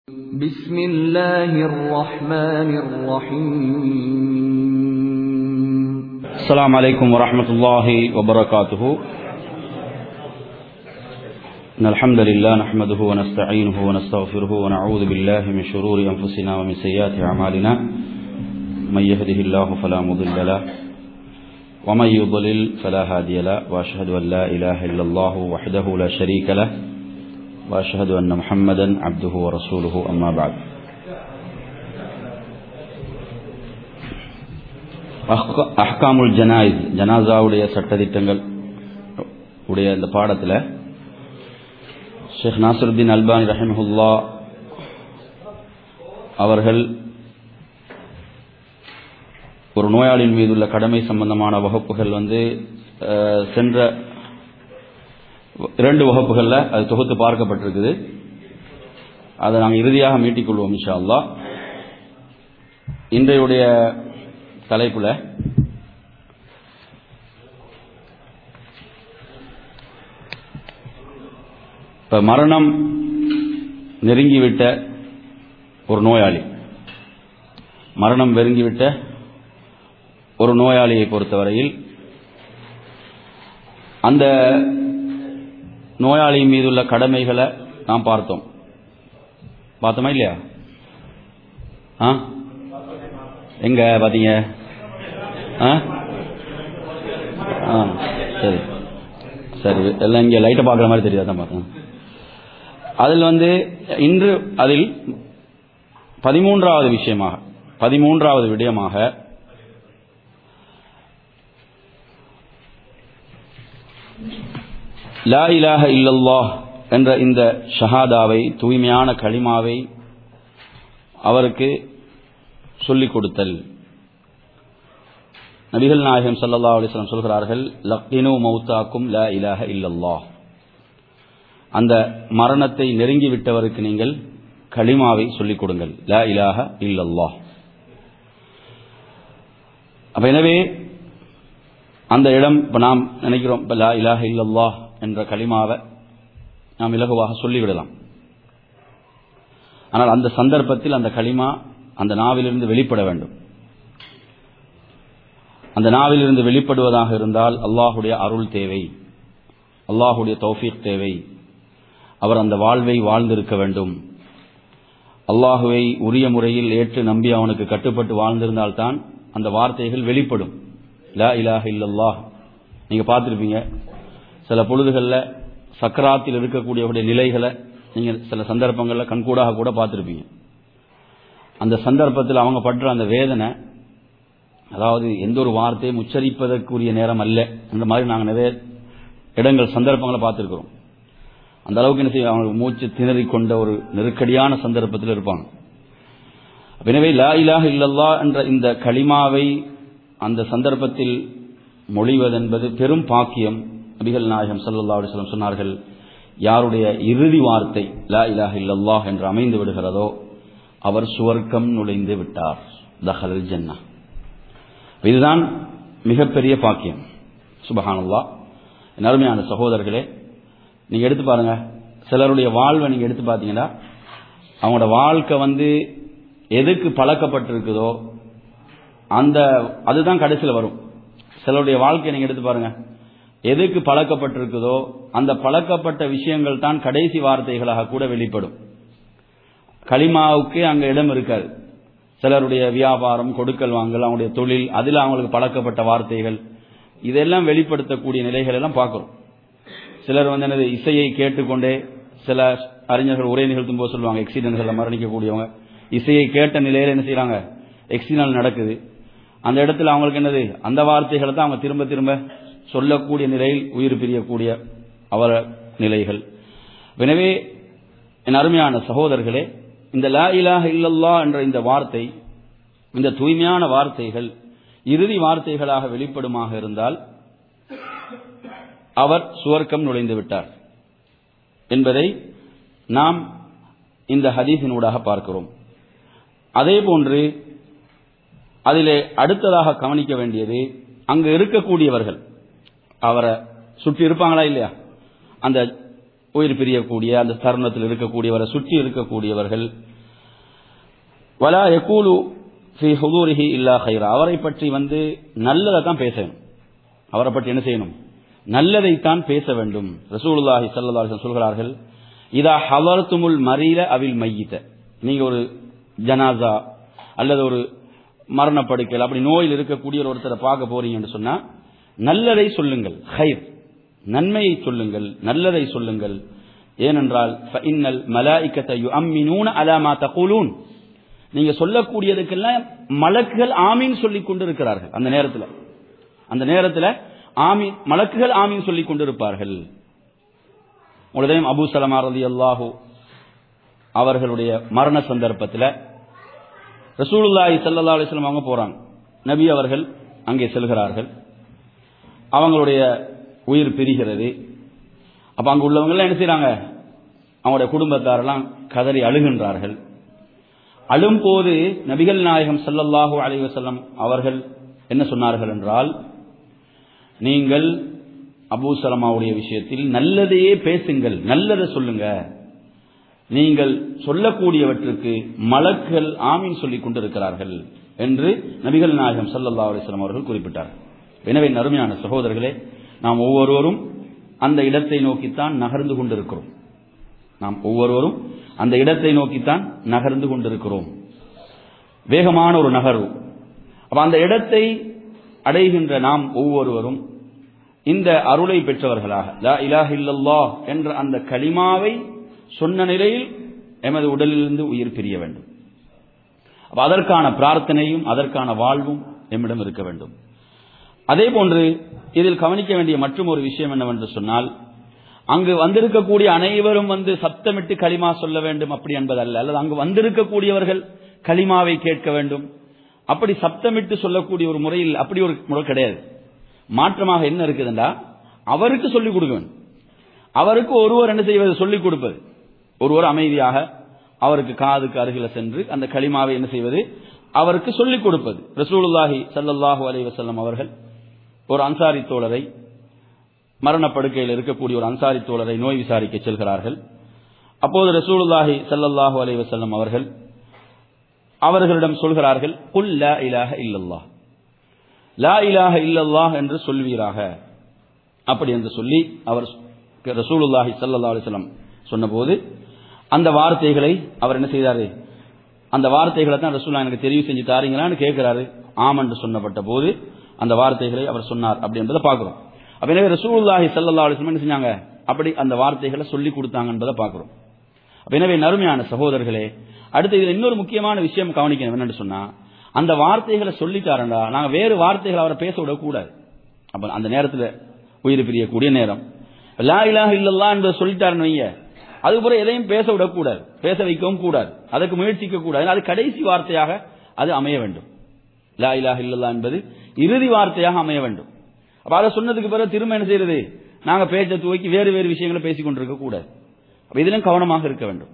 بسم الله الرحمن الرحيم السلام عليكم ورحمة الله وبركاته إن الحمد لله نحمده ونستعينه ونستغفره ونعوذ بالله من شرور أنفسنا ومن سيئات أعمالنا من يهده الله فلا مضل له ومن يضلل فلا هادي له وأشهد أن لا إله إلا الله وحده لا شريك له وأشهد أن محمدا عبده ورسوله أما بعد அஹ்கா- அஹ்காமுல் ஜனாயிஸ் ஜனாசாவுடைய சட்டதிட்டங்கள் உடைய இந்த பாடத்தில் ஷேக் நாசருத்தீன் அல்பானி ரஹிமஹுல்லா அவர்கள் ஒரு நோயாளியின் மீதுள்ள கடமை சம்பந்தமான வகுப்புகள் வந்து அஹ், சென்ற இரண்டு வகுப்புகளில் அது தொகுத்து பார்க்கப்பட்டிருக்குது அதை நாங்கள் இறுதியாக மீட்டிக்கொள்வோம் இன்ஷா அல்லாஹ் இன்றையுடைய தலைப்புல இப்ப மரணம் நெருங்கிவிட்ட ஒரு நோயாளி மரணம் நெருங்கிவிட்ட ஒரு நோயாளியை பொறுத்தவரையில் அந்த நோயாளி மீதுள்ள கடமைகளை நாம் பார்த்தோம் பார்த்தோமா இல்லையா ஆ எங்க பாத்தீங்க ஆ ஆ சரி சரி எல்லாம் இங்கே லைட்டை பார்க்குற மாதிரி தெரியாது தான் பார்த்தேன் அதில் வந்து இன்று அதில் பதிமூன்றாவது விஷயமாக பதிமூன்றாவது விடயமாக லா இலாஹ இல்லல்லாஹ் என்ற இந்த ஷஹாதாவை தூய்மையான களிமாவை அவருக்கு சொல்லிக் கொடுத்தல் நபிகள் நாயகம் ஸல்லல்லாஹு அலைஹி வஸல்லம் சொல்கிறார்கள் லக்கினு மௌத்தாக்கும் லா இலாஹ இல்லல்லாஹ் அந்த மரணத்தை நெருங்கி விட்டவருக்கு நீங்கள் களிமாவை சொல்லிக் கொடுங்கள் லா இலாஹ இல்லல்லாஹ் அப்ப எனவே அந்த இடம் இப்ப நாம் நினைக்கிறோம் இப்ப லா இலாஹ இல்லல்லாஹ் என்ற களிமாவை நாம் இலகுவாக சொல்லிவிடலாம் ஆனால் அந்த சந்தர்ப்பத்தில் அந்த களிமா அந்த நாவிலிருந்து வெளிப்பட வேண்டும் அந்த நாவிலிருந்து வெளிப்படுவதாக இருந்தால் அல்லாஹுடைய அருள் தேவை அல்லாஹுடைய தௌஃபீக் தேவை அவர் அந்த வாழ்வை வாழ்ந்திருக்க வேண்டும் அல்லாஹுவை உரிய முறையில் ஏற்று நம்பி அவனுக்கு கட்டுப்பட்டு வாழ்ந்திருந்தால்தான் அந்த வார்த்தைகள் வெளிப்படும் லா இலாஹ இல்லல்லாஹ் நீங்க பார்த்திருப்பீங்க சில பொழுதுகளில் சக்கராத்தில் இருக்கக்கூடியவருடைய நிலைகளை நீங்க சில சந்தர்ப்பங்களில் கண்கூடாக கூட பார்த்திருப்பீங்க அந்த சந்தர்ப்பத்தில் அவங்க படுற அந்த வேதனை அதாவது எந்த ஒரு வார்த்தையும் உச்சரிப்பதற்குரிய நேரம் அல்ல அந்த மாதிரி நாங்கள் நிறைய இடங்கள் சந்தர்ப்பங்களை பார்த்துருக்கிறோம் அந்த அளவுக்கு என்ன செய்ய அவங்க மூச்சு திணறிக் கொண்ட ஒரு நெருக்கடியான சந்தர்ப்பத்தில் இருப்பாங்க அப்ப எனவே லா இலாஹ இல்லல்லா என்ற இந்த களிமாவை அந்த சந்தர்ப்பத்தில் மொழிவதென்பது பெரும் பாக்கியம் நபிகள் நாயகம் ஸல்லல்லாஹு அலைஹி வஸல்லம் சொன்னார்கள் யாருடைய இறுதி வார்த்தை லா இலாஹ இல்லல்லாஹ் என்று அமைந்து விடுகிறதோ அவர் சுவர்க்கம் நுழைந்து விட்டார் தஹல் ஜன்னா இதுதான் மிகப்பெரிய பாக்கியம் சுபஹானல்லா என் அருமையான சகோதரர்களே நீங்க எடுத்து பாருங்க சிலருடைய வாழ்வை நீங்க எடுத்து பார்த்தீங்கன்னா அவங்களோட வாழ்க்கை வந்து எதுக்கு பழக்கப்பட்டிருக்குதோ அந்த அதுதான் கடைசியில் வரும் சிலருடைய வாழ்க்கையை நீங்க எடுத்து பாருங்க எதுக்கு பழக்கப்பட்டிருக்குதோ அந்த பழக்கப்பட்ட விஷயங்கள் தான் கடைசி வார்த்தைகளாக கூட வெளிப்படும் களிமாவுக்கு அங்க இடம் இருக்காது சிலருடைய வியாபாரம் கொடுக்கல் வாங்கல் அவங்களுடைய தொழில் அதில் அவங்களுக்கு பழக்கப்பட்ட வார்த்தைகள் இதெல்லாம் வெளிப்படுத்தக்கூடிய நிலைகள் எல்லாம் பார்க்கிறோம் சிலர் வந்து என்னது இசையை கேட்டுக்கொண்டே சில அறிஞர்கள் உரை நிகழ்த்தும் போது சொல்லுவாங்க எக்ஸிடென்ட்களில் மரணிக்கக்கூடியவங்க இசையை கேட்ட நிலையில என்ன செய்யறாங்க எக்ஸிடென்ட் நடக்குது அந்த இடத்துல அவங்களுக்கு என்னது அந்த வார்த்தைகளை தான் அவங்க திரும்ப திரும்ப சொல்லக்கூடிய நிலையில் உயிர் பிரியக்கூடிய அவர நிலைகள் எனவே என் அருமையான சகோதரர்களே இந்த லா இலாஹ இல்லல்லா என்ற இந்த வார்த்தை இந்த தூய்மையான வார்த்தைகள் இறுதி வார்த்தைகளாக வெளிப்படுமாக இருந்தால் அவர் சுவர்க்கம் நுழைந்து விட்டார் என்பதை நாம் இந்த ஹதீஸினூடாக பார்க்கிறோம் அதே போன்று அதிலே அடுத்ததாக கவனிக்க வேண்டியது அங்கு இருக்கக்கூடியவர்கள் அவரை சுற்றி இருப்பாங்களா இல்லையா அந்த உயிர் பிரியக்கூடிய அந்த தருணத்தில் இருக்கக்கூடியவரை சுற்றி இருக்கக்கூடியவர்கள் வலா யகூலு ஃபி ஹுதூரிஹி இல்லா ஹைரா அவரை பற்றி வந்து நல்லதை தான் பேசணும் அவரை பற்றி என்ன செய்யணும் நல்லதைத்தான் பேச வேண்டும் ரசூலுல்லாஹி ஸல்லல்லாஹு அலைஹி வஸல்லம் சொல்கிறார்கள் இதா ஹவர்துமுல் மரீல அவில் மையித நீங்க ஒரு ஜனாசா அல்லது ஒரு மரணப்படுக்கையில் அப்படி நோயில் இருக்கக்கூடிய ஒரு ஒருத்தரை பார்க்க போறீங்கன்னு சொன்னா நல்லதை சொல்லுங்கள் ஹைர் நன்மையை சொல்லுங்கள் நல்லதை சொல்லுங்கள் ஏனென்றால் ஃபஇன்னல் மலாயிக்கத்தை யுஅம்மினூன அலா மா தகூலூன் நீங்க சொல்லக்கூடியதுக்கெல்லாம் மலக்குகள் ஆமீன் சொல்லிக் கொண்டு இருக்கிறார்கள் அந்த நேரத்தில் அந்த நேரத்தில் ஆமீன் மலக்குகள் ஆமீன் சொல்லிக் கொண்டிருப்பார்கள் உலகம் அபு சலமா ரதி அல்லாஹூ அவர்களுடைய மரண சந்தர்ப்பத்தில் ரசூலுல்லாஹி ஸல்லல்லாஹு அலைஹி வஸல்லம் அவங்க போறாங்க நபி அவர்கள் அங்கே செல்கிறார்கள் அவங்களுடைய உயிர் பிரிகிறது அப்ப அங்க உள்ளவங்க எல்லாம் என்ன செய்றாங்க அவங்களுடைய குடும்பத்தாரெல்லாம் கதறி அழுகின்றார்கள் அழும்போது நபிகள் நாயகம் ஸல்லல்லாஹு அலைஹி வஸல்லம் அவர்கள் என்ன சொன்னார்கள் என்றால் நீங்கள் அபூ சலமாவுடைய விஷயத்தில் நல்லதையே பேசுங்கள் நல்லதை சொல்லுங்க நீங்கள் சொல்லக்கூடியவற்றுக்கு மலக்குகள் ஆமீன் சொல்லிக் கொண்டிருக்கிறார்கள் என்று நபிகள் நாயகம் ஸல்லல்லாஹு அலைஹி வஸல்லம் அவர்கள் குறிப்பிட்டார் எனவே நறுமையான சகோதரர்களே நாம் ஒவ்வொருவரும் அந்த இடத்தை நோக்கித்தான் நகர்ந்து கொண்டிருக்கிறோம் நாம் ஒவ்வொருவரும் அந்த இடத்தை நோக்கித்தான் நகர்ந்து கொண்டிருக்கிறோம் வேகமான ஒரு நகர்வு அப்ப அந்த இடத்தை அடைகின்ற நாம் ஒவ்வொருவரும் இந்த அருளை பெற்றவர்களாக லா இலாஹ இல்லல்லாஹ் என்ற அந்த கலிமாவை சொன்ன நிலையில் எமது உடலிலிருந்து உயிர் பிரிய வேண்டும் அப்ப அதற்கான பிரார்த்தனையும் அதற்கான வாழ்வும் எம்மிடம் இருக்க வேண்டும் அதே போன்று இதில் கவனிக்க வேண்டிய மற்றும் ஒரு விஷயம் என்னவென்று சொன்னால் அங்கு வந்திருக்கக்கூடிய அனைவரும் வந்து சத்தமிட்டு களிமா சொல்ல வேண்டும் அப்படி என்பதல்ல அல்லது அங்கு வந்திருக்கக்கூடியவர்கள் களிமாவை கேட்க வேண்டும் அப்படி சப்தமிட்டு சொல்லக்கூடிய ஒரு முறையில் அப்படி ஒரு முறை கிடையாது மாற்றமாக என்ன இருக்குதுண்டா அவருக்கு சொல்லிக் கொடுக்கணும் அவருக்கு ஒருவர் என்ன செய்வது சொல்லிக் கொடுப்பது ஒருவர் அமைதியாக அவருக்கு காதுக்கு அருகில சென்று அந்த களிமாவை என்ன செய்வது அவருக்கு சொல்லிக் கொடுப்பது ரசூலுல்லாஹி ஸல்லல்லாஹு அலைஹி வஸல்லம் அவர்கள் ஒரு அன்சாரி தோழரை மரணப்படுக்கையில் இருக்கக்கூடிய ஒரு அன்சாரி தோழரை நோய் விசாரிக்க செல்கிறார்கள் அப்போது ரசூலுல்லாஹி ஸல்லல்லாஹு அலைஹி வஸல்லம் அவர்கள் அவர்களிடம் சொல்கிறார்கள் குல் லா இலாஹ இல்லல்லாஹ் லா இலாஹ இல்லல்லாஹ் என்று சொல்வீராக அப்படி என்று சொல்லி அவர் ரசூலுல்லாஹி ஸல்லல்லாஹு அலைஹி வஸல்லம் சொன்னபோது அந்த வார்த்தைகளை அவர் என்ன செய்தாரு அந்த வார்த்தைகளை தான் ரசூல்லா எனக்கு தெரிவு செஞ்சு தாரீங்களான்னு கேட்கிறாரு ஆம் என்று சொன்னப்பட்ட போது அந்த வார்த்தைகளை அவர் சொன்னார் அப்படி என்பதை பார்க்கிறோம் அப்ப எனவே ரசூலுல்லாஹி ஸல்லல்லாஹு அலைஹி வஸல்லம் என்ன செஞ்சாங்க அப்படி அந்த வார்த்தைகளை சொல்லி கொடுத்தாங்க என்பதை பார்க்கிறோம் அப்ப எனவே நறுமையான சகோதரர்களே அடுத்து இதுல இன்னொரு முக்கியமான விஷயம் கவனிக்கணும் என்னன்னு சொன்னா அந்த வார்த்தைகளை சொல்லிட்டாரண்டா நாங்க வேறு வார்த்தைகளை அவரை பேச விடக்கூடாது அப்ப அந்த நேரத்துல உயிர் பிரியக்கூடிய நேரம் லா இலாஹ இல்லல்லா என்பதை சொல்லிட்டாருன்னு வைங்க அதுபோல எதையும் பேச விடக்கூடாது பேச வைக்கவும் கூடாது அதற்கு முயற்சிக்க கூடாது அது கடைசி வார்த்தையாக அது அமைய வேண்டும் லா இலாஹ இல்லல்லா என்பது இறுதி வார்த்தையாக அமைய வேண்டும் அப்ப அதை சொன்னதுக்கு பிறகு திரும்ப என்ன செய்யறது நாங்க பேச்சை துவக்கி வேறு வேறு விஷயங்களை பேசிக் கொண்டிருக்க கூடாது அப்ப இதிலும் கவனமாக இருக்க வேண்டும்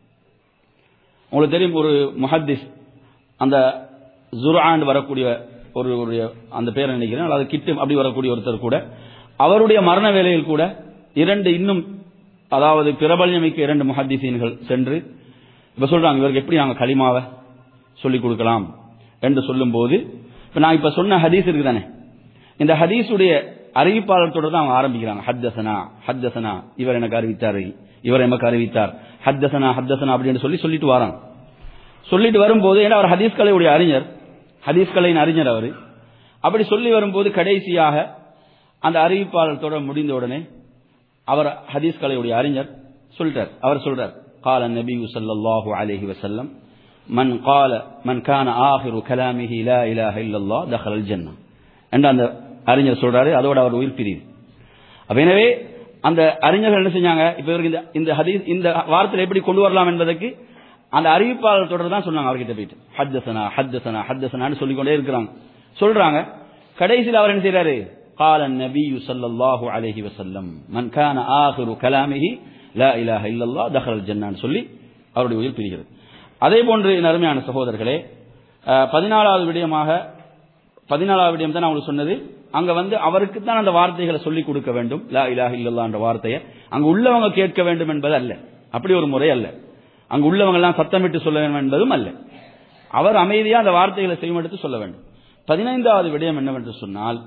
உங்களுக்கு தெரியும் ஒரு முஹத்திஸ் அந்த ஜுராண்ட் வரக்கூடிய ஒரு ஒரு அந்த பேரை நினைக்கிறேன் அல்லது கிட்டு அப்படி வரக்கூடிய ஒருத்தர் கூட அவருடைய மரண வேலையில் கூட இரண்டு இன்னும் அதாவது பிரபல்யமிக்க இரண்டு முஹத்திசீன்கள் சென்று இப்ப சொல்றாங்க இவருக்கு எப்படி நாங்க களிமாவை சொல்லிக் கொடுக்கலாம் என்று சொல்லும் போது இப்ப நான் இப்ப சொன்ன ஹதீஸ் இருக்குதானே இந்த ஹதீஸுடைய அறிவிப்பாளர் தொடர்ந்து அவங்க ஆரம்பிக்கிறாங்க ஹத்தசனா ஹத்தசனா இவர் எனக்கு அறிவித்தார் இவர் எமக்கு அறிவித்தார் ஹத்தசனா ஹத்தசனா அப்படின்னு சொல்லி சொல்லிட்டு வராங்க சொல்லிட்டு வரும்போது ஏன்னா அவர் ஹதீஸ் கலையுடைய அறிஞர் ஹதீஸ் கலையின் அறிஞர் அவர் அப்படி சொல்லி வரும்போது கடைசியாக அந்த அறிவிப்பாளர் தொடர் முடிந்த உடனே அவர் ஹதீஸ் கலையுடைய அறிஞர் சொல்றார் அவர் சொல்றார் قال النبي صلى الله عليه وسلم من قال من كان آخر كلامه لا إله إلا الله دخل الجنة என்று அந்த அறிஞர் சொல்றாரு அதோட அவர் உயிர் பிரியுது அப்ப எனவே அந்த அறிஞர்கள் என்ன செஞ்சாங்க இப்ப இவருக்கு இந்த இந்த ஹதீஸ் இந்த வார்த்தையில் எப்படி கொண்டு வரலாம் என்பதற்கு அந்த அறிவிப்பாளர் தொடர் தான் சொன்னாங்க அவர்கிட்ட போயிட்டு ஹத்தசனா ஹத்தசனா ஹத்தசனான்னு சொல்லிக்கொண்டே இருக்கிறாங்க சொல்றாங்க கடைசியில் அவர் என்ன செய்யறாரு قال النبي صلى الله عليه وسلم من كان آخر كلامه لا إله إلا الله دخل الجنة சொல்லி அவருடைய உயிர் பிரிகிறது அதே போன்று அருமையான சகோதரர்களே பதினாலாவது விடயமாக பதினாலாவது விடயம் தான் அவங்களுக்கு சொன்னது அங்க வந்து அவருக்கு தான் அந்த வார்த்தைகளை சொல்லிக் கொடுக்க வேண்டும் லா இலாஹ இல்லல்லா என்ற வார்த்தையை அங்க உள்ளவங்க கேட்க வேண்டும் என்பது அல்ல அப்படி ஒரு முறை அல்ல அங்கு உள்ளவங்க எல்லாம் சத்தமிட்டு சொல்ல வேண்டும் என்பதும் அல்ல அவர் அமைதியா அந்த வார்த்தைகளை செய்யும் எடுத்து சொல்ல வேண்டும் பதினைந்தாவது விடயம் என்னவென்று சொன்னால்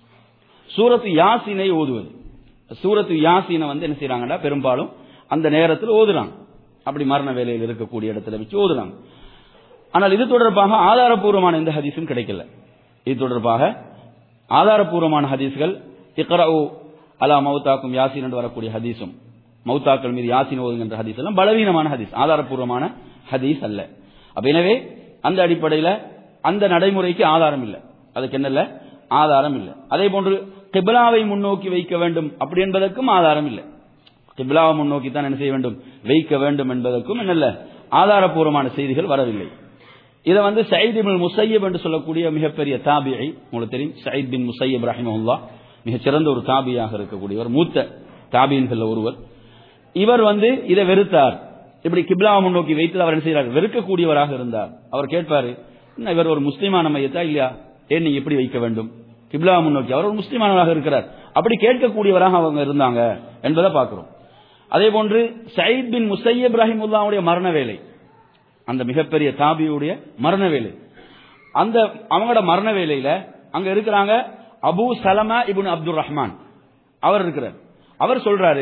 சூரத்து யாசினை ஓதுவது சூரத்து யாசினை வந்து என்ன செய்யறாங்கன்னா பெரும்பாலும் அந்த நேரத்தில் ஓதுறாங்க அப்படி மரண வேலையில் இருக்கக்கூடிய இடத்துல வச்சு ஓதுறாங்க ஆனால் இது தொடர்பாக ஆதாரப்பூர்வமான எந்த ஹதீஸும் கிடைக்கல இது தொடர்பாக ஆதாரப்பூர்வமான ஹதீஸ்கள் இக்ரவு அலா மௌத்தாக்கும் யாசின் என்று வரக்கூடிய ஹதீஸும் மௌத்தாக்கள் மீது யாசின் ஓதுகின்ற ஹதீஸ் எல்லாம் பலவீனமான ஹதீஸ் ஆதாரப்பூர்வமான ஹதீஸ் அல்ல அப்ப எனவே அந்த அடிப்படையில் அந்த நடைமுறைக்கு ஆதாரம் இல்லை அதுக்கு என்னல்ல ஆதாரம் இல்லை அதே போன்று கிபிலாவை முன்னோக்கி வைக்க வேண்டும் அப்படி என்பதற்கும் ஆதாரம் இல்லை கிபிலாவை முன்னோக்கி தான் என்ன செய்ய வேண்டும் வைக்க வேண்டும் என்பதற்கும் என்னல்ல ஆதாரப்பூர்வமான செய்திகள் வரவில்லை இதை வந்து சயீத் பின் முசையப் என்று சொல்லக்கூடிய மிகப்பெரிய தாபியை உங்களுக்கு தெரியும் சயீத் பின் முசையப் ரஹிமஹுல்லா மிகச் சிறந்த ஒரு தாபியாக இருக்கக்கூடியவர் மூத்த தாபியன்கள் ஒருவர் இவர் வந்து இதை வெறுத்தார் இப்படி கிப்லாவை முன்னோக்கி வைத்து அவர் என்ன செய்கிறார் வெறுக்கக்கூடியவராக இருந்தார் அவர் கேட்பாரு என்ன இவர் ஒரு முஸ்லிமான மையத்தா இல்லையா ஏன் நீங்க எப்படி வைக்க வேண்டும் கிப்லாவை முன்னோக்கி அவர் ஒரு முஸ்லிமானவராக இருக்கிறார் அப்படி கேட்கக்கூடியவராக அவங்க இருந்தாங்க என்பதை பார்க்கிறோம் அதே போன்று சயீத் பின் முசையப் ரஹிமுல்லாவுடைய மரண வேலை அந்த மிகப்பெரிய தாபியுடைய மரண வேலை அந்த அவங்களோட மரண வேலையில அங்க இருக்கிறாங்க அபு சலமா இபுன் அப்துல் ரஹ்மான் அவர் இருக்கிறார் அவர் சொல்றாரு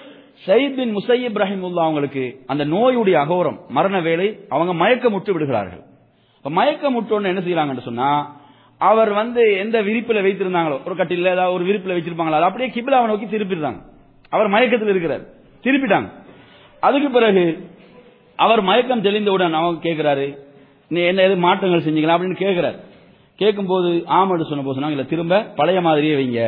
சயீத் பின் முசையப் ரஹிமுல்லா அவங்களுக்கு அந்த நோயுடைய அகோரம் மரண வேலை அவங்க மயக்கமுற்று விடுகிறார்கள் இப்ப மயக்கமுற்றோன்னு என்ன செய்யறாங்கன்னு சொன்னா அவர் வந்து எந்த விரிப்புல வைத்திருந்தாங்களோ ஒரு கட்டில ஏதாவது ஒரு விரிப்புல வச்சிருப்பாங்களோ அதை அப்படியே கிபிலாவை நோக்கி திருப்பிடுறாங்க அவர் மயக்கத்தில் இருக்கிறார் திருப்பிட்டாங்க அதுக்கு பிறகு அவர் மயக்கம் தெளிந்தவுடன் அவங்க கேட்கிறாரு நீ என்ன எது மாற்றங்கள் செஞ்சீங்களா அப்படின்னு கேட்கிறார் கேட்கும்போது ஆமடு சொன்ன போது சொன்னாங்க இல்ல திரும்ப பழைய மாதிரியே வைங்க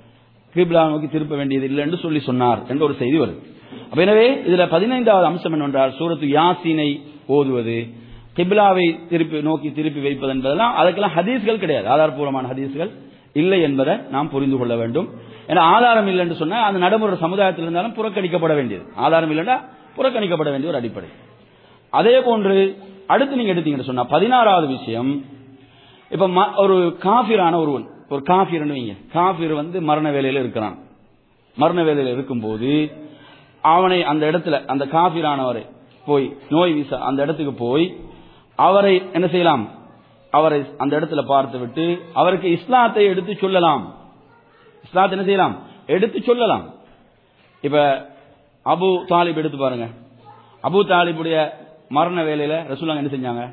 கிபிலா நோக்கி திருப்ப வேண்டியது இல்லை என்று சொல்லி சொன்னார் என்ற ஒரு செய்தி வருது அப்ப எனவே இதுல பதினைந்தாவது அம்சம் என்னவென்றால் சூரத்து யாசினை ஓதுவது கிபிலாவை திருப்பி நோக்கி திருப்பி வைப்பது என்பதெல்லாம் அதுக்கெல்லாம் ஹதீஸ்கள் கிடையாது ஆதாரப்பூர்வமான ஹதீஸ்கள் இல்லை என்பதை நாம் புரிந்து கொள்ள வேண்டும் ஏன்னா ஆதாரம் இல்லை என்று சொன்னா அந்த நடைமுறை சமுதாயத்தில் இருந்தாலும் புறக்கணிக்கப்பட வேண்டியது ஆதாரம் இல்லைன்னா புறக்கணிக்கப்பட வேண்டிய ஒரு அடிப்படை அதே போன்று அடுத்து நீங்க எடுத்தீங்கன்னு சொன்னா பதினாறாவது விஷயம் இப்ப ம- ஒரு காபிரான ஒருவன் ஒரு காபிர்னு வைங்க காபிர் வந்து மரண வேலையில இருக்கிறான் மரண வேலையில இருக்கும்போது அவனை அந்த இடத்துல அந்த காபிரானவரை போய் நோய் விசா அந்த இடத்துக்கு போய் அவரை என்ன செய்யலாம் அவரை அந்த இடத்துல பார்த்து விட்டு அவருக்கு இஸ்லாத்தை எடுத்து சொல்லலாம் இஸ்லாத்தை என்ன செய்யலாம் எடுத்து சொல்லலாம் இப்ப அபு தாலிப் எடுத்து பாருங்க அபு தாலிபுடைய மரண வேலையில ரசூலாங்க என்ன செஞ்சாங்க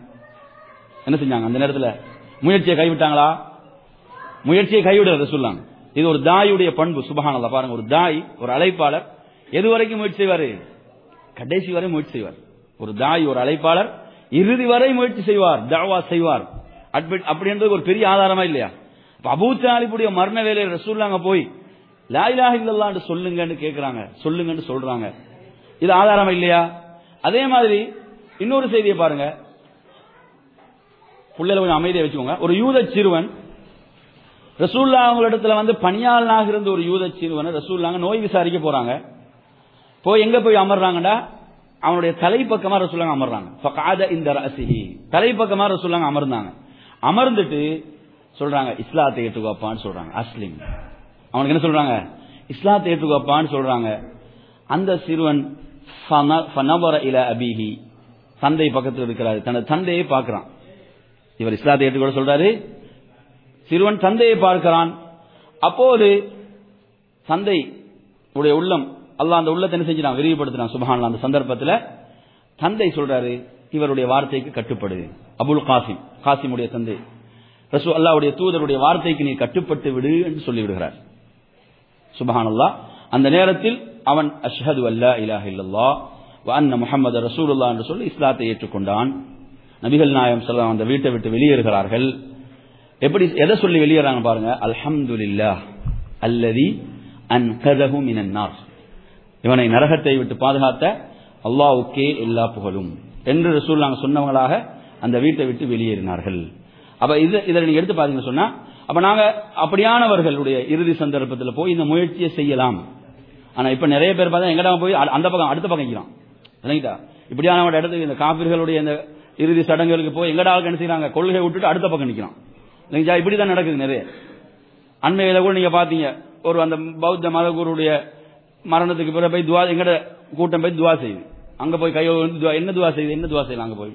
என்ன செஞ்சாங்க அந்த நேரத்துல முயற்சியை கைவிட்டாங்களா முயற்சியை கைவிட ரசூலாங்க இது ஒரு தாயுடைய பண்பு சுபஹானல்லா பாருங்க ஒரு தாய் ஒரு அழைப்பாளர் எது வரைக்கும் முயற்சி செய்வாரு கடைசி வரை முயற்சி செய்வார் ஒரு தாய் ஒரு அழைப்பாளர் இறுதி வரை முயற்சி செய்வார் தாவா செய்வார் அப்படி- அப்படின்றது ஒரு பெரிய ஆதாரமா இல்லையா அப்ப அபூ தாலிபுடைய மரண வேலையில் ரசூல்லாங்க போய் லா இலாஹ இல்லல்லாஹ் என்று சொல்லுங்கன்னு கேக்குறாங்க சொல்லுங்கன்னு சொல்றாங்க இது ஆதாரமா இல்லையா அதே மாதிரி இன்னொரு செய்தியை பாருங்க புள்ளையில கொஞ்சம் அமைதியை வச்சுக்கோங்க ஒரு யூத சிறுவன் ரசூல்லா அவங்களிடத்துல வந்து பணியாளனாக இருந்த ஒரு யூத சிறுவனை ரசூல்லாங்க நோய் விசாரிக்க போறாங்க போய் எங்க போய் அமர்றாங்கடா அவனுடைய தலைப்பக்கமா ரசூல்லாங்க அமர்றாங்க ஃபகாத இந்த ரசிஹி தலைப்பக்கமா ரசூல்லாங்க அமர்ந்தாங்க அமர்ந்துட்டு சொல்றாங்க இஸ்லாத்தை ஏற்றுக்கோப்பான்னு சொல்றாங்க அஸ்லிம் அவனுக்கு என்ன சொல்றாங்க இஸ்லாத்தை ஏற்றுக்கோப்பான்னு சொல்றாங்க அந்த சிறுவன் ஃபன- ஃபனவர இல அபிஹி தந்தை பக்கத்தில் இருக்கிறாரு தனது தந்தையை பார்க்கிறான் இவர் இஸ்லாத்தை ஏற்றுக்கொள்ள சொல்றாரு சிறுவன் தந்தையை பார்க்கிறான் அப்போது தந்தை உடைய உள்ளம் அல்லாஹ் அந்த உள்ளத்தை என்ன செஞ்சான் விரிவுபடுத்தினான் சுபஹான் அந்த சந்தர்ப்பத்தில் தந்தை சொல்றாரு இவருடைய வார்த்தைக்கு கட்டுப்படு அபுல் காசிம் காசிமுடைய தந்தை ரசூ அல்லாஹ்வுடைய தூதருடைய வார்த்தைக்கு நீ கட்டுப்பட்டு விடு என்று சொல்லி விடுகிறார் சுபஹானல்லாஹ் அந்த நேரத்தில் அவன் அஷ்ஹது அல்லா இலாஹ இல்லல்லாஹ் வ அன்ன முஹம்மது ரசூலுல்லாஹ் என்று சொல்லி இஸ்லாத்தை ஏற்றுக்கொண்டான் நபிகள் நாயம் ஸல்லல்லாஹு அந்த வீட்டை விட்டு வெளியேறுகிறார்கள் எப்படி எதை சொல்லி வெளியேறாங்க பாருங்க அல்ஹம்துலில்லாஹ் அல்லதி அன்கதஹு மினன் நார் இவனை நரகத்தை விட்டு பாதுகாத்த அல்லாஹ்வுக்கே எல்லா புகழும் என்று ரசூல் நாங்க சொன்னவங்களாக அந்த வீட்டை விட்டு வெளியேறினார்கள் அப்ப இது இதை நீங்க எடுத்து பாத்தீங்கன்னு சொன்னா அப்ப நாங்க அப்படியானவர்களுடைய இறுதி சந்தர்ப்பத்தில் போய் இந்த முயற்சியை செய்யலாம் ஆனா இப்ப நிறைய பேர் பார்த்தா எங்கடா போய் அ- அந்த பக்கம் அடுத்த பக்கம் நிற்கிறான் இல்லைங்களா இப்படியானவங்க இடத்துக்கு இந்த காபிர்களுடைய இந்த இறுதி சடங்குகளுக்கு போய் எங்கடா ஆளுக்கு என்ன செய்யறாங்க கொள்கை விட்டுட்டு அடுத்த பக்கம் நிற்கிறான் இல்லைங்களா இப்படிதான் நடக்குது நிறைய அண்மையில கூட நீங்க பாத்தீங்க ஒரு அந்த பௌத்த மதகுருடைய மரணத்துக்கு பிறகு போய் துவா எங்கட கூட்டம் போய் துவா செய்யுது அங்க போய் கையோ வந்து துவா- என்ன துவா செய்யுது என்ன துவா செய்யலாம் அங்க போய்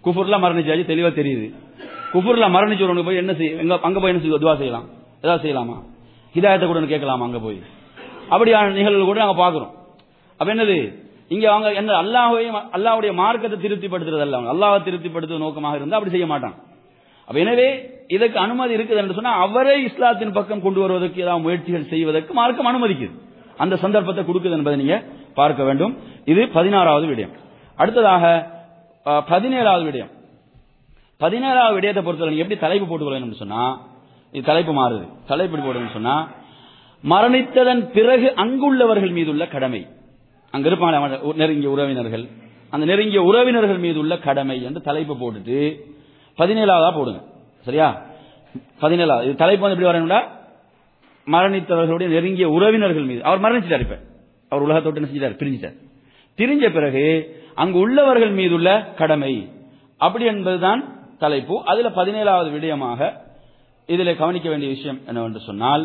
குஃபுர்ல மரணிச்சாச்சு தெளிவா தெரியுது குஃபுர்ல மரணிச்சவனுக்கு போய் என்ன செய்ய எங்க அங்க போய் என்ன செய்ய துவா செய்யலாம் ஏதாவது செய்யலாமா ஹிதாயத்தை கூட கேட்கலாமா அங்க போய் அப்படியான நிகழ்வுகள் கூட நாங்க பாக்குறோம் அப்ப என்னது இங்க அவங்க என்ன அல்லாஹையும் அல்லாஹ்வுடைய மார்க்கத்தை திருப்திப்படுத்துறது அல்ல அவங்க அல்லாஹ்வை திருப்திப்படுத்துவது நோக்கமாக இருந்தா அப்படி செய்ய மாட்டான் அப்ப எனவே இதற்கு அனுமதி இருக்குது என்று சொன்னா அவரை இஸ்லாத்தின் பக்கம் கொண்டு வருவதற்கு ஏதாவது முயற்சிகள் செய்வதற்கு மார்க்கம் அனுமதிக்குது அந்த சந்தர்ப்பத்தை கொடுக்குது என்பதை நீங்க பார்க்க வேண்டும் இது பதினாறாவது விடயம் அடுத்ததாக அஹ், பதினேழாவது விடயம் பதினேழாவது விடயத்தை பொறுத்தவரை நீங்க எப்படி தலைப்பு போட்டுக்கொள்ளணும் சொன்னா இது தலைப்பு மாறுது தலைப்பு எப்படி போடணும்னு சொன்னா மரணித்ததன் பிறகு அங்குள்ளவர்கள் மீதுள்ள கடமை அங்க இருப்பாங்க அவன் நெருங்கிய உறவினர்கள் அந்த நெருங்கிய உறவினர்கள் மீது உள்ள கடமை என்று தலைப்பு போட்டுட்டு பதினேழாவதா போடுங்க சரியா பதினேழாவது இது தலைப்பு வந்து எப்படி வரணும்டா மரணித்தவர்களுடைய நெருங்கிய உறவினர்கள் மீது அவர் மரணிச்சிட்டார் இப்ப அவர் உலகத்தோட்டு என்ன செஞ்சிட்டார் பிரிஞ்சிட்டார் பிரிஞ்ச பிறகு அங்கு உள்ளவர்கள் மீதுள்ள கடமை அப்படி என்பதுதான் தலைப்பு அதுல பதினேழாவது விடயமாக இதில் கவனிக்க வேண்டிய விஷயம் என்னவென்று சொன்னால்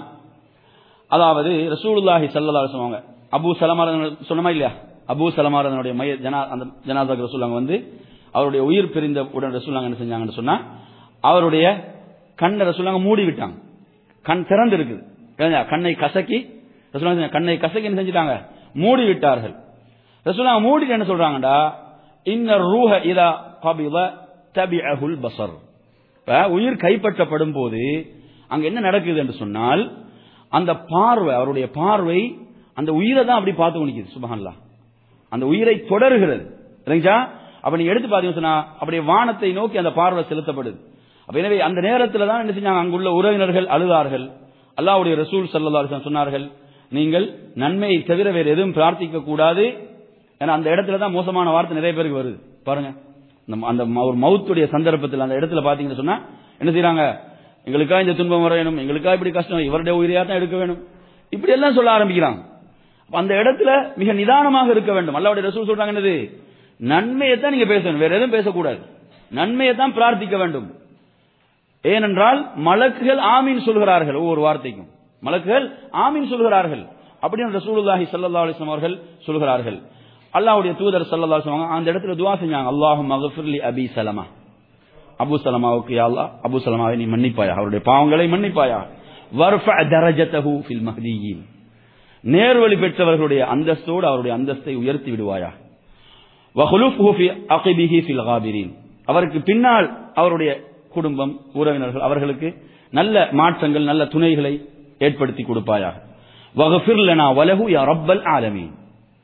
அதாவது ரசூலுல்லாஹி ஸல்லல்லாஹு அலைஹி வஸல்லம் அபூ சலமா சொன்னமா இல்லையா அபூ சலமாரனுடைய மைய ஜனா அந்த ஜனாதாக்கு ரசூலாங்க வந்து அவருடைய உயிர் பிரிந்த உடன் ரசூலாங்க என்ன செஞ்சாங்கன்னு சொன்னா அவருடைய கண்ணை ரசூலாங்க மூடி விட்டாங்க கண் திறந்து இருக்குது ஏங்க, கண்ணை கசக்கி ரசூலாங்க செஞ்சாங்க, கண்ணை கசக்கி என்ன செஞ்சிட்டாங்க மூடி விட்டார்கள் ரசூலாங்க மூடிட்டு என்ன சொல்றாங்கடா இன்ன ரூஹ இதா கபில தபிஅஹுல் பசர் இப்ப உயிர் கைப்பற்றப்படும் போது அங்க என்ன நடக்குது என்று சொன்னால் அந்த பார்வை அவருடைய பார்வை அந்த உயிரை தான் அப்படி பார்த்து நிக்குது சுபஹான்லா அந்த உயிரை தொடர்கிறது இல்லைங்களா அப்ப நீங்க எடுத்து பாத்தீங்கன்னு சொன்னா அப்படியே வானத்தை நோக்கி அந்த பார்வை செலுத்தப்படுது அப்ப எனவே அந்த நேரத்துல தான் என்ன செஞ்சாங்க அங்குள்ள உறவினர்கள் அழுதார்கள் அல்லாஹ்வுடைய ரசூல் ஸல்லல்லாஹு அலைஹி வஸல்லம் சொன்னார்கள் நீங்கள் நன்மையை தவிர வேறு எதுவும் பிரார்த்திக்க கூடாது ஏன்னா அந்த இடத்துல தான் மோசமான வார்த்தை நிறைய பேருக்கு வருது பாருங்க நம்ம அந்த ம- ஒரு மவுத்துடைய சந்தர்ப்பத்தில் அந்த இடத்துல பாத்தீங்கன்னு சொன்னா என்ன செய்றாங்க எங்களுக்கா இந்த துன்பம் வர வேணும் எங்களுக்கா இப்படி கஷ்டம் இவருடைய உயிரையா தான் எடுக்க வேணும் இப்படி எல்லாம் சொல்ல ஆரம்பிக்கிறாங்க அப்ப அந்த இடத்துல மிக நிதானமாக இருக்க வேண்டும் அல்லாவுடைய ரசூல் சொல்றாங்க என்னது நன்மையை தான் நீங்க பேசணும் வேற எதுவும் பேசக்கூடாது நன்மையை தான் பிரார்த்திக்க வேண்டும் ஏனென்றால் மலக்குகள் ஆமீன் சொல்கிறார்கள் ஒவ்வொரு வார்த்தைக்கும் மலக்குகள் ஆமீன் சொல்கிறார்கள் அப்படின்னு ரசூலுல்லாஹி ஸல்லல்லாஹு அலைஹி வஸல்லம் அவர்கள் சொல்கிறார்கள் அல்லாஹ்வுடைய தூதர் ஸல்லல்லாஹு அலைஹி வஸல்லம் அந்த இடத்துல துஆ செஞ்சாங்க அல்லாஹும் மக்ஃபிர்லி அபி சலமா அபு சலமாவுக்கு யா அல்லாஹ் அபு சலமாவை நீ மன்னிப்பாயா அவருடைய பாவங்களை பாவங்களை வர்ஃப தரஜதஹு ஃபில் மஹ்தியின் நேர்வழி பெற்றவர்களுடைய அந்தஸ்தோடு அவருடைய அந்தஸ்தை உயர்த்தி விடுவாயா வஹுலுஃபுஹு ஃபி அகிபிஹி ஃபில் காபிரின் அவருக்கு பின்னால் அவருடைய குடும்பம் உறவினர்கள் அவர்களுக்கு நல்ல மாற்றங்கள் நல்ல துணைகளை ஏற்படுத்தி கொடுப்பாயாக வகஃபிர் லனா வலஹு யா ரப்பல் ஆலமீன்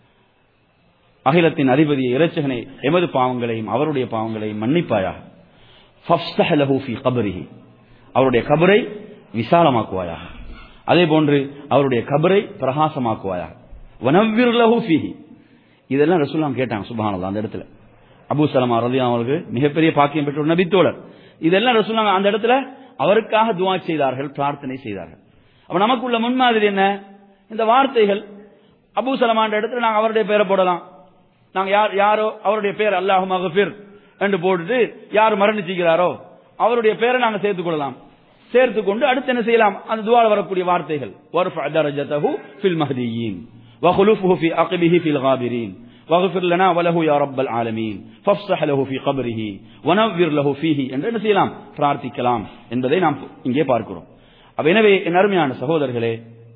அகிலத்தின் அதிபதியை இறைச்சகனை எமது பாவங்களையும் அவருடைய பாவங்களையும் மன்னிப்பாயாக ஃபஃப்ஸஹ் லஹு ஃபீ கபரிஹி அவருடைய கபரை விசாலமாக்குவாயாக அதே போன்று அவருடைய கபரை பிரகாசமாக்குவாயாக வனவ்விர் லஹு ஃபீஹி இதெல்லாம் ரசூல்லாம் கேட்டாங்க சுபஹானல்லாஹ் அந்த இடத்துல அபூ சலமா ரலியல்லாஹு அவர்களுக்கு மிகப்பெரிய பாக்கியம் பெற்ற ஒரு நபித்தோழர் இதெல்லாம் ரசூல்லாம் அந்த இடத்துல அவருக்காக துஆ செய்தார்கள் பிரார்த்தனை செய்தார்கள் அப்ப நமக்குள்ள முன்மாதிரி என்ன இந்த வார்த்தைகள் அபூ சலமான்ற இடத்துல நாங்க அவருடைய பேரை போடலாம் நாங்க யார் யாரோ அவருடைய பேர் அல்லாஹ் மகஃபிர் என்று போட்டுட்டு யார் மரணிச்சுக்கிறாரோ அவருடைய பேரை நாங்க சேர்த்துக் கொள்ளலாம் சேர்த்து கொண்டு அடுத்து என்ன செய்யலாம் அந்த துவால வரக்கூடிய வார்த்தைகள் வர்ஃப தரஜதஹு ஃபில் மஹ்தியின் وخلفه في عقبه في الغابرين واغفر لنا وله يا رب العالمين فافسح له في قبره ونور له فيه என்று என்ன செய்யலாம் பிரார்த்திக்கலாம் என்பதை நாம் இங்கே பார்க்கிறோம் அப்ப எனவே என் அருமையான சகோதரர்களே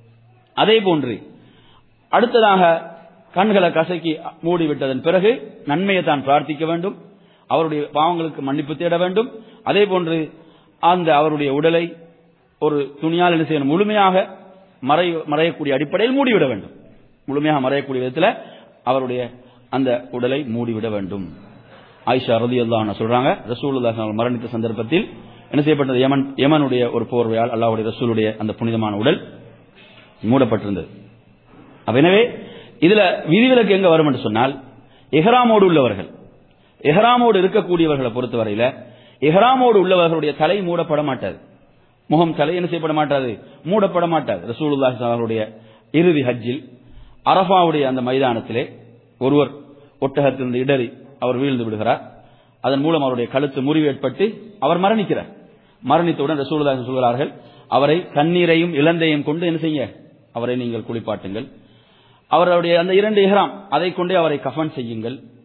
அதே போன்று அடுத்ததாக கண்களை கசக்கி மூடிவிட்டதன் பிறகு நன்மையை தான் பிரார்த்திக்க வேண்டும் அவருடைய பாவங்களுக்கு மன்னிப்பு தேட வேண்டும் அதே போன்று அந்த அவருடைய உடலை ஒரு துணியால் என்ன செய்யணும் முழுமையாக மறை மறையக்கூடிய அடிப்படையில் மூடிவிட வேண்டும் முழுமையாக மறையக்கூடிய விதத்தில் அவருடைய அந்த உடலை மூடிவிட வேண்டும் ஆயிஷா ரதி அல்லாஹ் சொல்றாங்க ரசூலுல்லாஹ் அவர்கள் மரணித்த சந்தர்ப்பத்தில் என்ன செய்யப்பட்டது யமன் யமனுடைய ஒரு போர்வையால் அல்லாஹ்வுடைய ரசூலுடைய அந்த புனிதமான உடல் மூடப்பட்டிருந்தது அப்ப எனவே இதுல விதிவிலக்கு எங்க வரும் என்று சொன்னால் எஹ்ராமோடு உள்ளவர்கள் எஹ்ராமோடு இருக்கக்கூடியவர்களை பொறுத்தவரையில எஹ்ராமோடு உள்ளவர்களுடைய தலை மூடப்பட மாட்டாது முகம் தலை என்ன செய்யப்பட மாட்டாது மூடப்பட மாட்டாது ரசூலுல்லாஹி அவர்களுடைய இறுதி ஹஜ்ஜில் அரஃபாவுடைய அந்த மைதானத்திலே ஒருவர் ஒட்டகத்திலிருந்து இடறி அவர் வீழ்ந்து விடுகிறார் அதன் மூலம் அவருடைய கழுத்து முறிவு ஏற்பட்டு அவர் மரணிக்கிறார் மரணித்தவுடன் ரசூலுல்லாஹி சொல்கிறார்கள் அவரை தண்ணீரையும் இளந்தையும் கொண்டு என்ன செய்ய அவரை நீங்கள் குளிப்பாட்டுங்கள் அவருடைய அந்த இரண்டு இஹ்ராம் அதை கொண்டே அவரை கஃபன் செய்யுங்கள்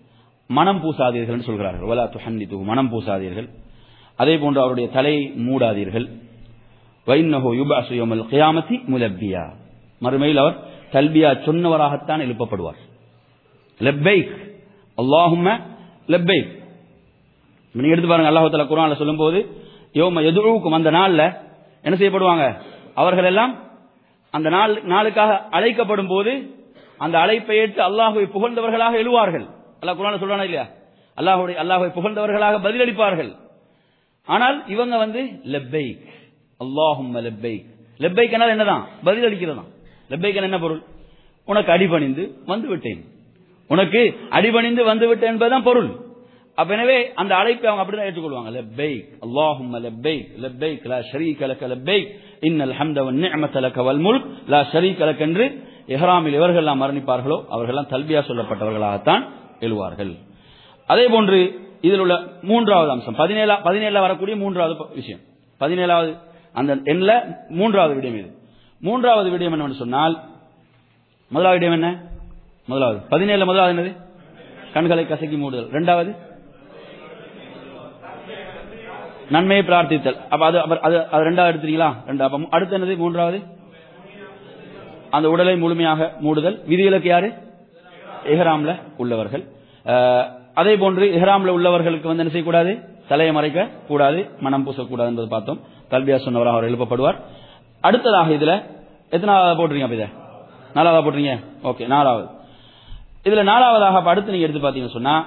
மனம் பூசாதீர்கள் சொல்கிறார்கள் வலா துஹன்னிது மனம் பூசாதீர்கள் அதே போன்று அவருடைய தலையை மூடாதீர்கள் வைன்னஹு யுபஅசு யௌமல் கியாமத்தி முலப்பியா மறுமையில் அவர் தல்பியா சொன்னவராகத்தான் எழுப்பப்படுவார் லப்பைக் அல்லாஹும்ம லப்பைக் நீங்க எடுத்து பாருங்க அல்லாஹ் தஆலா குர்ஆன்ல சொல்லும்போது யௌம யதுஉக்கும் அந்த நாள்ல என்ன செய்யப்படுவாங்க அவர்கள் எல்லாம் அந்த நாள் நாளுக்காக அழைக்கப்படும் போது அந்த அழைப்பை ஏற்று அல்லாஹுவை புகழ்ந்தவர்களாக எழுவார்கள் அல்லாஹ் குர்ஆன்ல சொல்றானா இல்லையா அல்லாஹுடைய அல்லாஹுவை புகழ்ந்தவர்களாக பதிலளிப்பார்கள் ஆனால் இவங்க வந்து லெப்பைக் அல்லாஹும் லெப்பைக் லெப்பைக் என்னதான் பதில் அளிக்கிறதான் லெப்பைக் என்ன பொருள் உனக்கு அடிபணிந்து வந்து விட்டேன் உனக்கு அடிபணிந்து வந்து விட்டேன் என்பதுதான் பொருள் அப்ப எனவே அந்த அழைப்பை அவங்க அப்படிதான் ஏற்றுக்கொள்வாங்க லெப்பைக் அல்லாஹும் லெப்பைக் லெப்பைக் லா ஷரீக லக லெப்பைக் இன்னல் ஹம்த வன் நிஅமத லக வல் முல்க் லா ஷரீக லக என்று இஹ்ராமில் இவர்கள்லாம் மரணிப்பார்களோ அவர்கள்லாம் தல்பியா சொல்லப்பட்டவர்களாகத்தான் எழுவார்கள் அதே போன்று இதில் உள்ள மூன்றாவது அம்சம் பதினேழா பதினேழுல வரக்கூடிய மூன்றாவது ப- விஷயம் பதினேழாவது அந்த எண்ணில் மூன்றாவது விடயம் இது மூன்றாவது விடயம் என்னன்னு சொன்னால் முதலாவது விடயம் என்ன முதலாவது பதினேழுல முதலாவது என்னது கண்களை கசக்கி மூடுதல் ரெண்டாவது நன்மையை பிரார்த்தித்தல் அப்ப அது அப்ப அது அது ரெண்டாவது எடுத்துறீங்களா ரெண்டு அப்ப மூ- அடுத்து என்னது மூன்றாவது அந்த உடலை முழுமையாக மூடுதல் விதிவிலக்கு யாரு இஹ்ராம்ல உள்ளவர்கள் அஹ், அதே போன்று இஹ்ராம்ல உள்ளவர்களுக்கு வந்து என்ன செய்யக்கூடாது தலையை மறைக்க கூடாது மனம் பூசக்கூடாது என்பது பார்த்தோம் கல்வியா சொன்னவராக அவர் எழுப்பப்படுவார் அடுத்ததாக இதுல எத்தனாவது போட்டுறீங்க அப்ப இதை நாலாவதா போட்டுறீங்க ஓகே நாலாவது இதுல நாலாவதாக அப்ப அடுத்து நீங்க எடுத்து பாத்தீங்கன்னு சொன்னா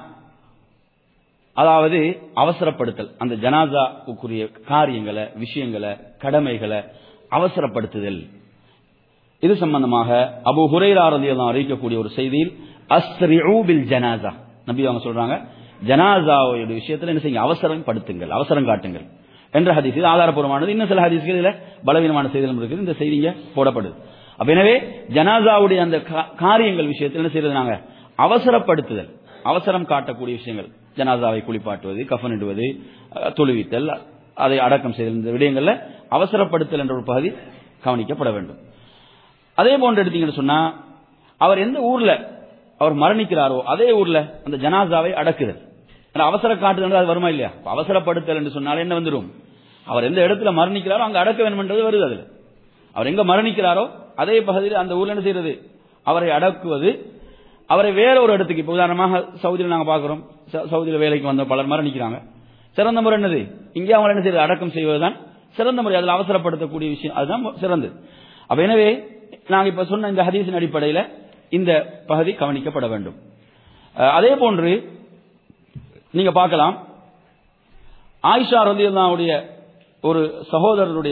அதாவது அவசரப்படுத்தல் அந்த ஜனாசாவுக்குரிய காரியங்களை விஷயங்களை கடமைகளை அவசரப்படுத்துதல் இது சம்பந்தமாக அபு ஹுரைரா ரலியல்லாஹு அறிவிக்கக்கூடிய ஒரு செய்தியில் அஸ்ரிஉ பில் ஜனாசா நபி அவங்க சொல்றாங்க ஜனாசாவுடைய விஷயத்துல என்ன செய்யுங்க அவசரம் படுத்துங்கள் அவசரம் காட்டுங்கள் என்ற ஹதீஸ் இது ஆதாரப்பூர்வமானது இன்னும் சில ஹதீஸ்கள் இதுல பலவீனமான செய்திகள் இருக்குது இந்த செய்திங்க போடப்படுது அப்ப எனவே ஜனாசாவுடைய அந்த கா- காரியங்கள் விஷயத்தில் என்ன செய்யறது நாங்க அவசரப்படுத்துதல் அவசரம் காட்டக்கூடிய விஷயங்கள் ஜனாசாவை குளிப்பாட்டுவது கஃனிடுவது அஹ், தொழுவித்தல் அதை அடக்கம் செய்தல் இந்த விடயங்கள்ல அவசரப்படுத்தல் என்ற ஒரு பகுதி கவனிக்கப்பட வேண்டும் அதே போன்று எடுத்தீங்கன்னு சொன்னா அவர் எந்த ஊர்ல அவர் மரணிக்கிறாரோ அதே ஊர்ல அந்த ஜனாசாவை அடக்குதல் ஆனா அவசர காட்டுதல் அது வருமா இல்லையா அப்ப அவசரப்படுத்தல் என்று சொன்னாலே என்ன வந்துடும் அவர் எந்த இடத்துல மரணிக்கிறாரோ அங்க அடக்க வேண்டும் என்றது வருது அதுல அவர் எங்க மரணிக்கிறாரோ அதே பகுதியில் அந்த ஊர்ல என்ன செய்யறது அவரை அடக்குவது அவரை வேற ஒரு இடத்துக்கு இப்ப உதாரணமாக சவுதியில் நாங்க பாக்குறோம் ச- சவுதியில வேலைக்கு வந்த பலர் மரணிக்கிறாங்க சிறந்த முறை என்னது இங்கே அவங்க என்ன செய்யறது அடக்கம் செய்வதுதான் சிறந்த முறை அதில் அவசரப்படுத்தக்கூடிய விஷயம் அதுதான் சிறந்தது அப்ப எனவே நாங்க இப்ப சொன்ன இந்த ஹதீஸின் அடிப்படையில் இந்த பகுதி கவனிக்கப்பட வேண்டும் அஹ், அதே போன்று நீங்க பார்க்கலாம் ஆயிஷா ரலியல்லாவுடைய ஒரு சகோதரருடைய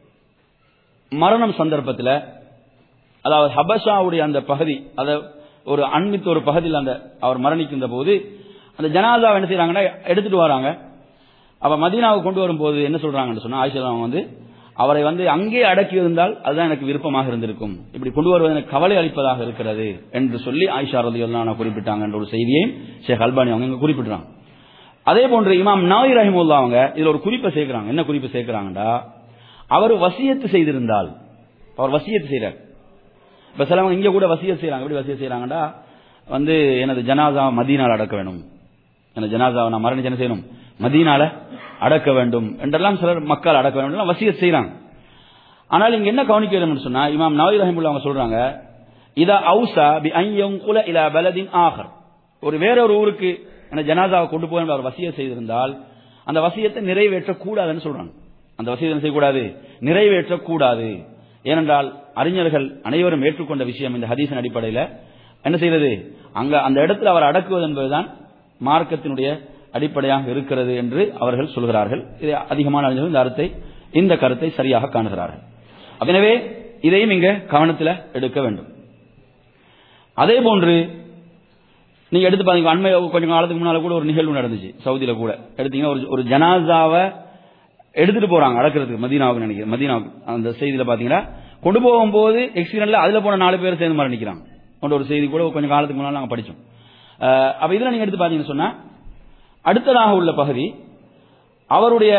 மரணம் சந்தர்ப்பத்தில் அதாவது ஹபஷாவுடைய அந்த பகுதி அத ஒரு அண்மித்த ஒரு பகுதியில் அந்த அவர் மரணிக்கின்ற போது அந்த ஜனாதாவை என்ன செய்றாங்கன்னா எடுத்துட்டு வராங்க அப்ப மதீனாவுக்கு கொண்டு வரும்போது என்ன சொல்றாங்கன்னு சொன்னா ஆயிஷா அவங்க வந்து அவரை வந்து அங்கே அடக்கி இருந்தால் அதுதான் எனக்கு விருப்பமாக இருந்திருக்கும் இப்படி கொண்டு வருவது எனக்கு கவலை அளிப்பதாக இருக்கிறது என்று சொல்லி ஆயிஷா ரலியல்லாஹு குறிப்பிட்டாங்க என்ற ஒரு செய்தியையும் ஷேக் அல்பானி அவங்க இங்க குறிப்பிடுறாங்க அதே போன்று இமாம் நாய் ரஹிமுல்லா அவங்க இதுல ஒரு குறிப்பை சேர்க்கிறாங்க என்ன குறிப்பு சேர்க்கிறாங்கடா அவர் வசியத்து செய்திருந்தால் அவர் வசியத்து செய்றார் இப்ப சிலவங்க இங்க கூட வசியத் செய்றாங்க எப்படி வசியத் செய்றாங்கடா வந்து எனது ஜனாசா மதீனால அடக்க வேணும் எனது ஜனாசாவை நான் மரணிச்சு என்ன செய்யணும் மதீனால அடக்க வேண்டும் என்றெல்லாம் சிலர் மக்கள் அடக்க வேண்டும் வசியத் செய்றாங்க ஆனால் இங்க என்ன கவனிக்க வேண்டும்னு சொன்னா இமாம் நவீ ரஹிமுல்லா அவங்க சொல்றாங்க இதா அவுசா பி ஐயங்குல இலா பலதின் ஆகர் ஒரு வேற ஒரு ஊருக்கு அந்த ஜனாசாவை கொண்டு போய் அவர் வசியம் செய்திருந்தால் அந்த வசியத்தை நிறைவேற்றக்கூடாதுன்னு சொல்றாங்க அந்த வசியத்தை என்ன செய்யக்கூடாது நிறைவேற்றக்கூடாது ஏனென்றால் அறிஞர்கள் அனைவரும் ஏற்றுக்கொண்ட விஷயம் இந்த ஹதீஸின் அடிப்படையில் என்ன செய்யறது அங்க அந்த இடத்துல அவர் அடக்குவது என்பதுதான் மார்க்கத்தினுடைய அடிப்படையாக இருக்கிறது என்று அவர்கள் சொல்கிறார்கள் இது அதிகமான அறிஞர்கள் இந்த அர்த்தத்தை இந்த கருத்தை சரியாக காணுகிறார்கள் அப்ப எனவே இதையும் இங்க கவனத்தில் எடுக்க வேண்டும் அதே போன்று நீங்க எடுத்து பாத்தீங்க அண்மை கொஞ்சம் காலத்துக்கு முன்னால கூட ஒரு நிகழ்வு நடந்துச்சு சவுதியில கூட எடுத்தீங்கன்னா ஒரு ஒரு ஜனாசாவை எடுத்துட்டு போறாங்க அடக்கிறதுக்கு மதீனாவுக்கு நினைக்கிறேன் மதீனாவுக்கு அந்த செய்தியில பாத்தீங்கன்னா கொண்டு போகும்போது எக்ஸிடென்ட்ல அதுல போன நாலு பேர் சேர்ந்து மரணிக்கிறாங்க கொண்ட ஒரு செய்தி கூட கொஞ்சம் காலத்துக்கு முன்னால நாங்க படிச்சோம் அஹ் அப்ப இதுல நீங்க எடுத்து பாத்தீங்கன்னு சொன்னா அடுத்ததாக உள்ள பகுதி அவருடைய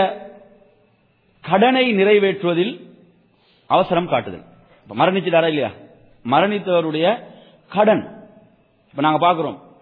கடனை நிறைவேற்றுவதில் அவசரம் காட்டுதல் இப்ப மரணிச்சிட்டாரா இல்லையா மரணித்தவருடைய கடன் இப்ப நாங்க பாக்குறோம்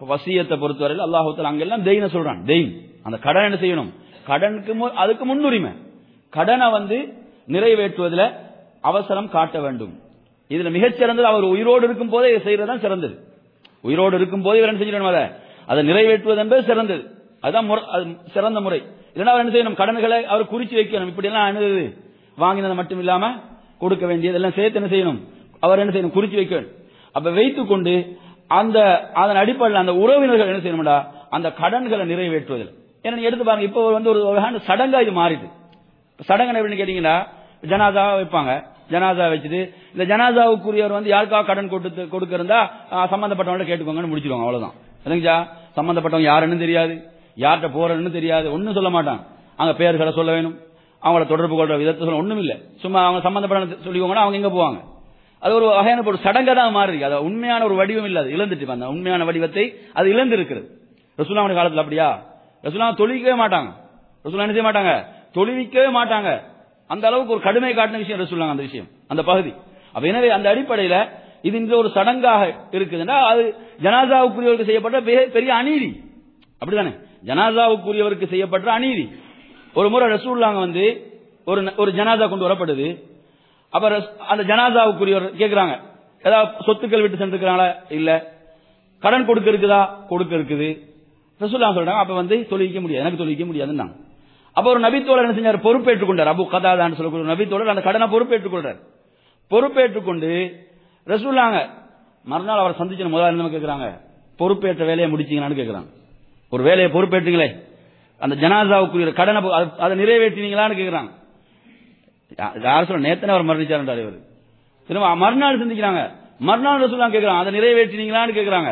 வசியத்தை பொறுத்தவரையில் அல்லாஹுத்தல் அங்கெல்லாம் தெய்ன சொல்றான் தெயின் அந்த கடன் என்ன செய்யணும் கடனுக்கு மு- அதுக்கு முன்னுரிமை கடனை வந்து நிறைவேற்றுவதில் அவசரம் காட்ட வேண்டும் இதுல மிகச்சிறந்தது அவர் உயிரோடு இருக்கும் போதே இதை செய்யறதுதான் சிறந்தது உயிரோடு இருக்கும் போதே இவர் என்ன செஞ்சிடணும் அதை அதை நிறைவேற்றுவது என்பது சிறந்தது அதுதான் முறை- அது சிறந்த முறை இல்லைன்னா அவர் என்ன செய்யணும் கடன்களை அவர் குறிச்சு வைக்கணும் இப்படி எல்லாம் அணுகுது வாங்கினது மட்டும் இல்லாம கொடுக்க வேண்டியதெல்லாம் சேர்த்து என்ன செய்யணும் அவர் என்ன செய்யணும் குறிச்சு வைக்க வேண்டும் அப்ப வைத்துக் கொண்டு அந்த அதன் அடிப்படையில் அந்த உறவினர்கள் என்ன செய்யணும்டா அந்த கடன்களை நிறைவேற்றுவதில் ஏன்னா நீங்க எடுத்து பாருங்க இப்போ வந்து ஒரு வகையான சடங்கா இது மாறிது சடங்கு எப்படின்னு கேட்டீங்கன்னா ஜனாதா வைப்பாங்க ஜனாதா வச்சுட்டு இந்த ஜனாதாவுக்குரியவர் வந்து யாருக்காக கடன் கொடுத்து கொடுக்க இருந்தா சம்பந்தப்பட்டவங்க கேட்டுக்கோங்கன்னு முடிச்சிருவாங்க அவ்வளவுதான் இல்லைங்களா சம்பந்தப்பட்டவங்க யாருன்னு தெரியாது யார்கிட்ட போறன்னு தெரியாது ஒன்னும் சொல்ல மாட்டாங்க அங்க பேர்களை சொல்ல வேணும் அவங்கள தொடர்பு கொள்ற விதத்தை சொல்ல ஒண்ணும் இல்ல சும்மா அவங்க சம்பந்தப்பட்ட சொல்லிக்கோங்கன்னா அவங்க எங்க போவாங்க அது ஒரு வகையான ஒரு சடங்கா தான் மாறி இருக்கு. அது உண்மையான ஒரு வடிவம் இல்ல அது இழந்துட்டு இப்ப அந்த உண்மையான வடிவத்தை அது இழந்து இருக்கிறது ரசூலாவுடைய காலத்துல அப்படியா ரசூலா தொழிக்கவே மாட்டாங்க ரசூலா என்ன செய்ய மாட்டாங்க தொழுவிக்கவே மாட்டாங்க அந்த அளவுக்கு ஒரு கடுமை காட்டின விஷயம் ரசூலாங்க அந்த விஷயம் அந்த பகுதி அப்ப எனவே அந்த அடிப்படையில இது இந்த ஒரு சடங்காக இருக்குதுன்னா அது ஜனாசாவுக்குரியவருக்கு செய்யப்பட்ட பெரிய- பெரிய அநீதி அப்படிதானே ஜனாசாவுக்குரியவருக்கு செய்யப்பட்ட அநீதி ஒரு முறை ரசூல்லாங்க வந்து ஒரு ஒரு ஜனாதா கொண்டு வரப்படுது அப்ப ரஸ்- அந்த ஜனாதாவுக்குரியவர் கேக்குறாங்க ஏதாவது சொத்துக்கள் விட்டு சென்றிருக்கிறாங்களா இல்ல கடன் கொடுக்க இருக்குதா கொடுக்க இருக்குது ரசூல்லா சொல்றாங்க அப்ப வந்து தொழிலிக்க முடியாது எனக்கு தொழிலிக்க முடியாதுன்னு அப்ப ஒரு நபித்தோழர் என்ன செஞ்சார் பொறுப்பேற்றுக் கொண்டார் அபு கதாதான்னு சொல்லக்கூடிய ஒரு நபித்தோழர் அந்த கடனை பொறுப்பேற்றுக் கொள்றார் பொறுப்பேற்றுக் கொண்டு ரசூல்லாங்க மறுநாள் அவரை சந்திச்சு முதல்ல என்ன கேக்குறாங்க பொறுப்பேற்ற வேலையை முடிச்சீங்களான்னு கேக்குறாங்க ஒரு வேலையை பொறுப்பேற்றுங்களே அந்த ஜனாதாவுக்குரிய கடனை பொ- அதை- அதை நிறைவேற்றினீங்களான்னு கேக்குறாங்க யா- யார் சொல்ல நேத்தனே அவர் மரணிச்சார் இவர் திரும்ப மறுநாள் சிந்திக்கிறாங்க மறுநாள் ரசூல்லா கேக்குறாங்க அதை நிறைவேற்றினீங்களான்னு கேக்குறாங்க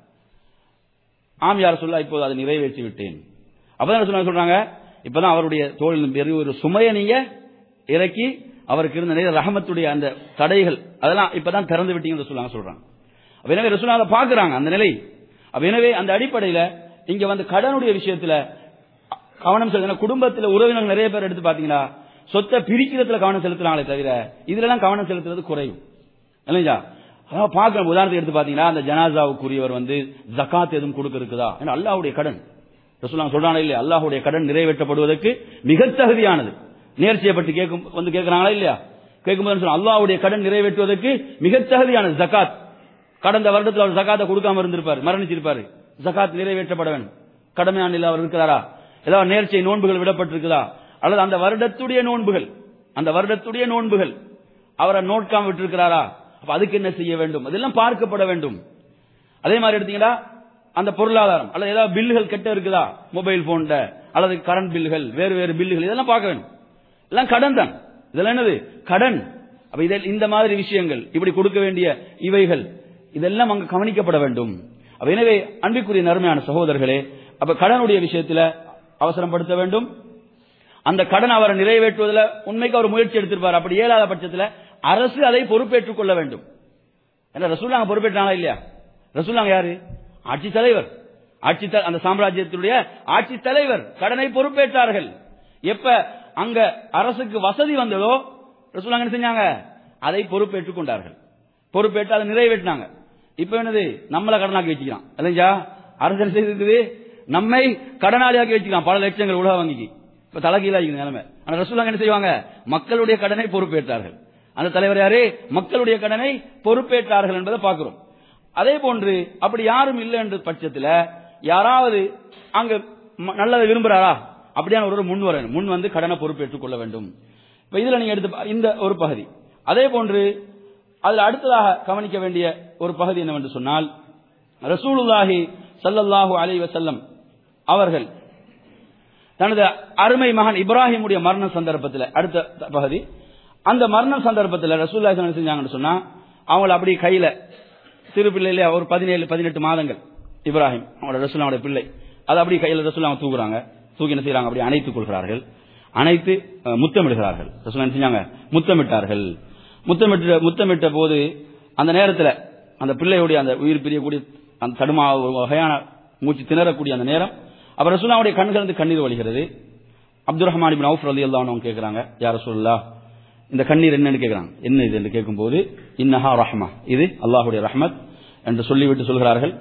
ஆம் யார் சொல்ல இப்போது அதை நிறைவேற்றி விட்டேன் அப்பதான் ரசூலுல்லாஹ் சொல்றாங்க இப்பதான் அவருடைய தோளில் பெரிய ஒரு சுமையை நீங்க இறக்கி அவருக்கு இருந்த நிறைய ரஹமத்துடைய அந்த தடைகள் அதெல்லாம் இப்பதான் திறந்து விட்டீங்கன்னு சொல்லுவாங்க சொல்றாங்க அப்ப எனவே ரசூலுல்லாஹ் அதை பாக்குறாங்க அந்த நிலை அப்ப எனவே அந்த அடிப்படையில இங்க வந்து கடனுடைய விஷயத்துல கவனம் செலுத்தின குடும்பத்துல உறவினர்கள் நிறைய பேர் எடுத்து பாத்தீங்கன்னா சொத்தை பிரிக்கிறதுல கவனம் செலுத்துறாங்களே தவிர இதுல எல்லாம் கவனம் செலுத்துறது குறையும் இல்லைங்களா அதான் பார்க்கணும் உதாரணத்துக்கு எடுத்து பாத்தீங்கன்னா அந்த ஜனாசாவுக்குரியவர் வந்து ஜகாத் எதுவும் கொடுக்க இருக்குதா ஏன்னா அல்லாஹ்வுடைய கடன் ரசூலுல்லாஹ் சொல்றானே இல்லையா அல்லாஹ்வுடைய கடன் நிறைவேற்றப்படுவதற்கு மிக தகுதியானது நேர்ச்சியை பற்றி கேட்கும் வந்து கேட்கறாங்களா இல்லையா கேட்கும்போது சொல்ல அல்லாஹ்வுடைய கடன் நிறைவேற்றுவதற்கு மிக தகுதியானது ஜகாத் கடந்த வருடத்தில் அவர் ஜகாத்தை கொடுக்காம இருந்திருப்பாரு மரணிச்சிருப்பாரு ஜகாத் நிறைவேற்றப்பட வேண்டும் கடமையான நிலை அவர் இருக்கிறாரா ஏதாவது நேர்ச்சை நோன்புகள் விடப்பட்டிருக்குதா அல்லது அந்த வருடத்துடைய நோன்புகள் அந்த வருடத்துடைய நோன்புகள் அவரை நோட்காம விட்டிருக்கிறாரா அப்ப அதுக்கு என்ன செய்ய வேண்டும் அதெல்லாம் பார்க்கப்பட வேண்டும் அதே மாதிரி எடுத்தீங்கன்னா அந்த பொருளாதாரம் அல்லது ஏதாவது பில்லுகள் கெட்ட இருக்குதா மொபைல் போன்ல அல்லது கரண்ட் பில்லுகள் வேறு வேறு பில்லுகள் இதெல்லாம் பார்க்க வேண்டும் எல்லாம் கடன் தான் இதெல்லாம் என்னது கடன் அப்ப இதில் இந்த மாதிரி விஷயங்கள் இப்படி கொடுக்க வேண்டிய இவைகள் இதெல்லாம் அங்கு கவனிக்கப்பட வேண்டும் அப்ப எனவே அன்பிற்குரிய நன்மையான சகோதரர்களே அப்ப கடனுடைய விஷயத்துல அவசரப்படுத்த வேண்டும் அந்த கடன் அவரை நிறைவேற்றுவதில் உண்மைக்கு அவர் முயற்சி எடுத்திருப்பார் அப்படி இயலாத பட்சத்தில் அரசு அதை பொறுப்பேற்றுக் கொள்ள வேண்டும் ஏன்னா ரசூலாங்க பொறுப்பேற்றாங்களா இல்லையா ரசூலாங்க யாரு ஆட்சி தலைவர் ஆட்சி த- அந்த சாம்ராஜ்யத்தினுடைய ஆட்சி தலைவர் கடனை பொறுப்பேற்றார்கள் எப்ப அங்க அரசுக்கு வசதி வந்ததோ ரசூலாங்க என்ன செஞ்சாங்க அதை பொறுப்பேற்றுக் கொண்டார்கள் பொறுப்பேற்று அதை நிறைவேற்றினாங்க இப்ப என்னது நம்மள கடனாக்கி வச்சுக்கிறான் இல்லையா அரசு என்ன செய்திருக்குது நம்மை கடனாளியாக்கி வச்சுக்கலாம் பல லட்சங்கள் உலக வங்கிக்கு இப்ப தலைகீழாகிக்குது நிலைமை ஆனா ரசூலாங்க என்ன செய்வாங்க மக்களுடைய கடனை பொறுப்பேற்றார்கள் அந்த தலைவர் யாரு மக்களுடைய கடனை பொறுப்பேற்றார்கள் என்பதை பார்க்கிறோம் அதே போன்று அப்படி யாரும் இல்லை என்ற பட்சத்தில் யாராவது அங்க ம- நல்லதை விரும்புறாரா அப்படியான ஒரு முன் வரணும் முன் வந்து கடனை பொறுப்பேற்றுக் கொள்ள வேண்டும் இப்ப இதுல நீங்க எடுத்து பா- இந்த ஒரு பகுதி அதே போன்று அதுல அடுத்ததாக கவனிக்க வேண்டிய ஒரு பகுதி என்னவென்று சொன்னால் ரசூலுல்லாஹி ஸல்லல்லாஹு அலைஹி வஸல்லம் அவர்கள் தனது அருமை மகன் இப்ராஹிமுடைய மரண சந்தர்ப்பத்தில் அடுத்த த- பகுதி அந்த மரண சந்தர்ப்பத்தில் ரசூல்லா என்ன செஞ்சாங்கன்னு சொன்னா அவங்கள அப்படி கையில சிறு பிள்ளையில ஒரு பதினேழு பதினெட்டு மாதங்கள் இப்ராஹிம் அவங்களோட ரசூலாவுடைய பிள்ளை அதை அப்படி கையில ரசூலா அவங்க தூக்குறாங்க தூக்கி என்ன செய்யறாங்க அப்படி அணைத்துக் கொள்கிறார்கள் அணைத்து அஹ், முத்தமிடுகிறார்கள் ரசூலா என்ன செஞ்சாங்க முத்தமிட்டார்கள் முத்தமிட்ட முத்தமிட்ட போது அந்த நேரத்தில் அந்த பிள்ளையுடைய அந்த உயிர் பிரியக்கூடிய அந்த தடுமா ஒரு வகையான மூச்சு திணறக்கூடிய அந்த நேரம் அப்ப ரசூலாவுடைய கண்கள் இருந்து கண்ணீர் வழிகிறது அப்துல் ரஹ்மான் இப்னு அவுஃப் ரலியல்லாஹு அன்ஹு அவங்க கேக்குறாங்க யா ரசூலுல்லாஹ் இந்த கண்ணீர் என்னன்னு கேக்குறாங்க என்ன இது என்று கேட்கும்போது இன்னஹா ரஹ்மா இது அல்லாஹ்வுடைய ரஹ்மத் என்று சொல்லிவிட்டு சொல்கிறார்கள்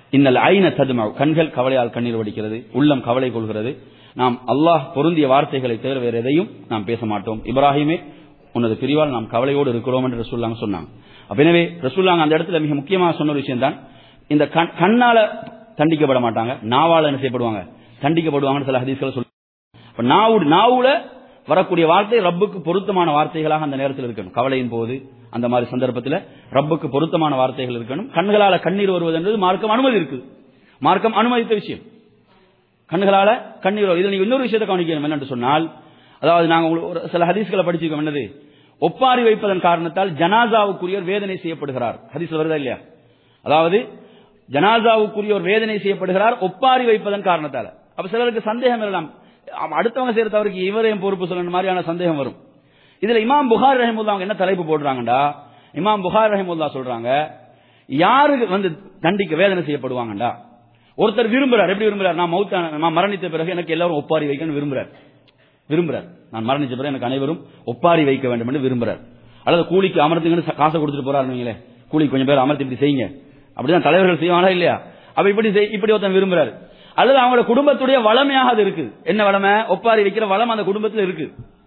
இன்னல் ஐன ததும கண்கள் கவலையால் கண்ணீர் வடிக்கிறது உள்ளம் கவலை கொள்கிறது நாம் அல்லாஹ் பொருந்திய வார்த்தைகளை தவிர வேறு எதையும் நாம் பேச மாட்டோம் இப்ராஹிமே உனது பிரிவால் நாம் கவலையோடு இருக்கிறோம் என்று ரசூல்லாங்க சொன்னாங்க அப்ப எனவே ரசூல்லாங்க அந்த இடத்துல மிக முக்கியமாக சொன்ன ஒரு விஷயம் தான் இந்த கண்- கண்ணால தண்டிக்கப்பட மாட்டாங்க நாவால என்ன செய்யப்படுவாங்க தண்டிக்கப்படுவாங்கன்னு சில ஹதீஸ்களை சொல்லி அப்ப நாவு நாவுல வரக்கூடிய வார்த்தை ரப்புக்கு பொருத்தமான வார்த்தைகளாக அந்த நேரத்தில் இருக்கணும் கவலையின் போது அந்த மாதிரி சந்தர்ப்பத்தில் ரப்புக்கு பொருத்தமான வார்த்தைகள் இருக்கணும் கண்களால கண்ணீர் வருவது என்பது மார்க்கம் அனுமதி இருக்குது மார்க்கம் அனுமதித்த விஷயம் கண்களால கண்ணீர் வரும். இதுல நீங்க இன்னொரு விஷயத்தை கவனிக்கணும் என்னன்னு சொன்னால் அதாவது நாங்க உங்களுக்கு ஒரு சில ஹதீஸ்களை படிச்சிருக்கோம் என்னது ஒப்பாரி வைப்பதன் காரணத்தால் ஜனாசாவுக்குரியவர் வேதனை செய்யப்படுகிறார் ஹதீஸ்ல வருதா இல்லையா அதாவது ஜனாசாவுக்குரியவர் வேதனை செய்யப்படுகிறார் ஒப்பாரி வைப்பதன் காரணத்தால அப்ப சிலருக்கு சந்தேகம் எல்லாம் அடுத்தவங்க செய்யற தவறுக்கு இவரையும் பொறுப்பு சொல்லணும் மாதிரியான சந்தேகம் வரும் இதுல இமாம் புகார் ரஹிமுல்லா அவங்க என்ன தலைப்பு போடுறாங்கடா இமாம் புகார் ரஹிமுல்லா சொல்றாங்க யாருக்கு வந்து தண்டிக்க வேதனை செய்யப்படுவாங்கடா ஒருத்தர் விரும்புறார் எப்படி விரும்புறார் நான் மௌத்தான நான் மரணித்த பிறகு எனக்கு எல்லாரும் ஒப்பாரி வைக்கணும்னு விரும்புறார் விரும்புறார் நான் மரணிச்ச பிறகு எனக்கு அனைவரும் ஒப்பாரி வைக்க வேண்டும் என்று விரும்புறார் அல்லது கூலிக்கு அமர்த்துங்கன்னு ச- காசை கொடுத்துட்டு போறாரு நீங்களே கூலிக்கு கொஞ்சம் பேர் அமர்த்தி இப்படி செய்யுங்க அப்படிதான் தலைவர்கள் செய்வாங்களா இல்லையா அப்ப இப்படி செய்- இப்படி ஒருத்தன் விரும்புறாரு அல்லது அவங்களோட குடும்பத்துடைய வளமையாக அது இருக்கு என்ன வளமை ஒப்பாரி வைக்கிற வளம் அந்த குடும்பத்தில் இருக்கு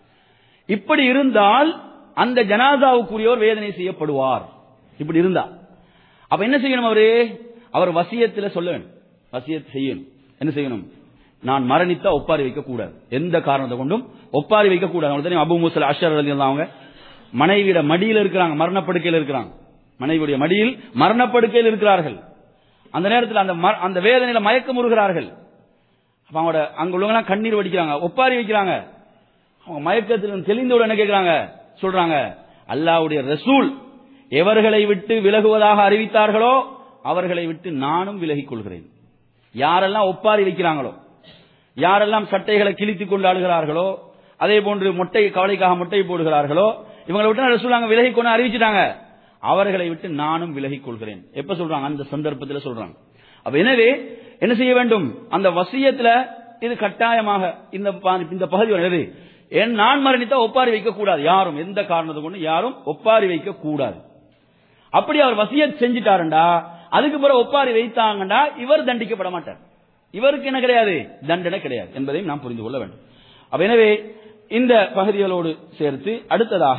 இப்படி இருந்தால் அந்த ஜனாதாவுக்குரியவர் வேதனை செய்யப்படுவார் இப்படி இருந்தா அப்ப என்ன செய்யணும் அவரு அவர் வசியத்துல சொல்ல வேண்டும் வசியத் செய்யணும் என்ன செய்யணும் நான் மரணித்தா ஒப்பாரி வைக்க கூடாது எந்த காரணத்தை கொண்டும் ஒப்பாரி வைக்க கூடாது அவங்களுக்கு தெரியும் அபு முசல் அஷர் அலி அவங்க மனைவியோட மடியில் இருக்கிறாங்க மரணப்படுக்கையில் இருக்கிறாங்க மனைவியுடைய மடியில் மரணப்படுக்கையில் இருக்கிறார்கள் அந்த நேரத்தில் அந்த மர- அந்த வேதனையில மயக்கம் உருகிறார்கள் அப்ப அவங்களோட அங்க உள்ளவங்க கண்ணீர் வடிக்கிறாங்க ஒப்பாரி வைக்கிறாங்க அவங்க மயக்கத்தில் தெளிந்தவுடன் என்ன கேட்கிறாங்க சொல்றாங்க அல்லாஹ்வுடைய ரசூல் எவர்களை விட்டு விலகுவதாக அறிவித்தார்களோ அவர்களை விட்டு நானும் விலகிக் கொள்கிறேன் யாரெல்லாம் ஒப்பாரி வைக்கிறாங்களோ யாரெல்லாம் சட்டைகளை கிழித்துக் கொண்டு அழுகிறார்களோ அதே போன்று மொட்டை கவலைக்காக மொட்டை போடுகிறார்களோ இவங்களை விட்டு ரசூல் அங்க விலகிக் கொண்டு அறிவிச்சிட்டாங்க அவர்களை விட்டு நானும் விலகிக் கொள்கிறேன் எப்ப சொல்றாங்க அந்த சந்தர்ப்பத்தில் சொல்றாங்க அப்ப எனவே என்ன செய்ய வேண்டும் அந்த வசியத்துல இது கட்டாயமாக இந்த பா- இந்த பகுதி வருகிறது ஏன் நான் மரணித்தா ஒப்பாரி வைக்க கூடாது யாரும் எந்த காரணத்தை கொண்டு யாரும் ஒப்பாரி வைக்க கூடாது அப்படி அவர் வசியத் செஞ்சிட்டாருண்டா அதுக்கு பிறகு ஒப்பாரி வைத்தாங்கண்டா இவர் தண்டிக்கப்பட மாட்டார் இவருக்கு என்ன கிடையாது தண்டனை கிடையாது என்பதையும் நாம் புரிந்து கொள்ள வேண்டும் அப்ப எனவே இந்த பகுதிகளோடு சேர்த்து அடுத்ததாக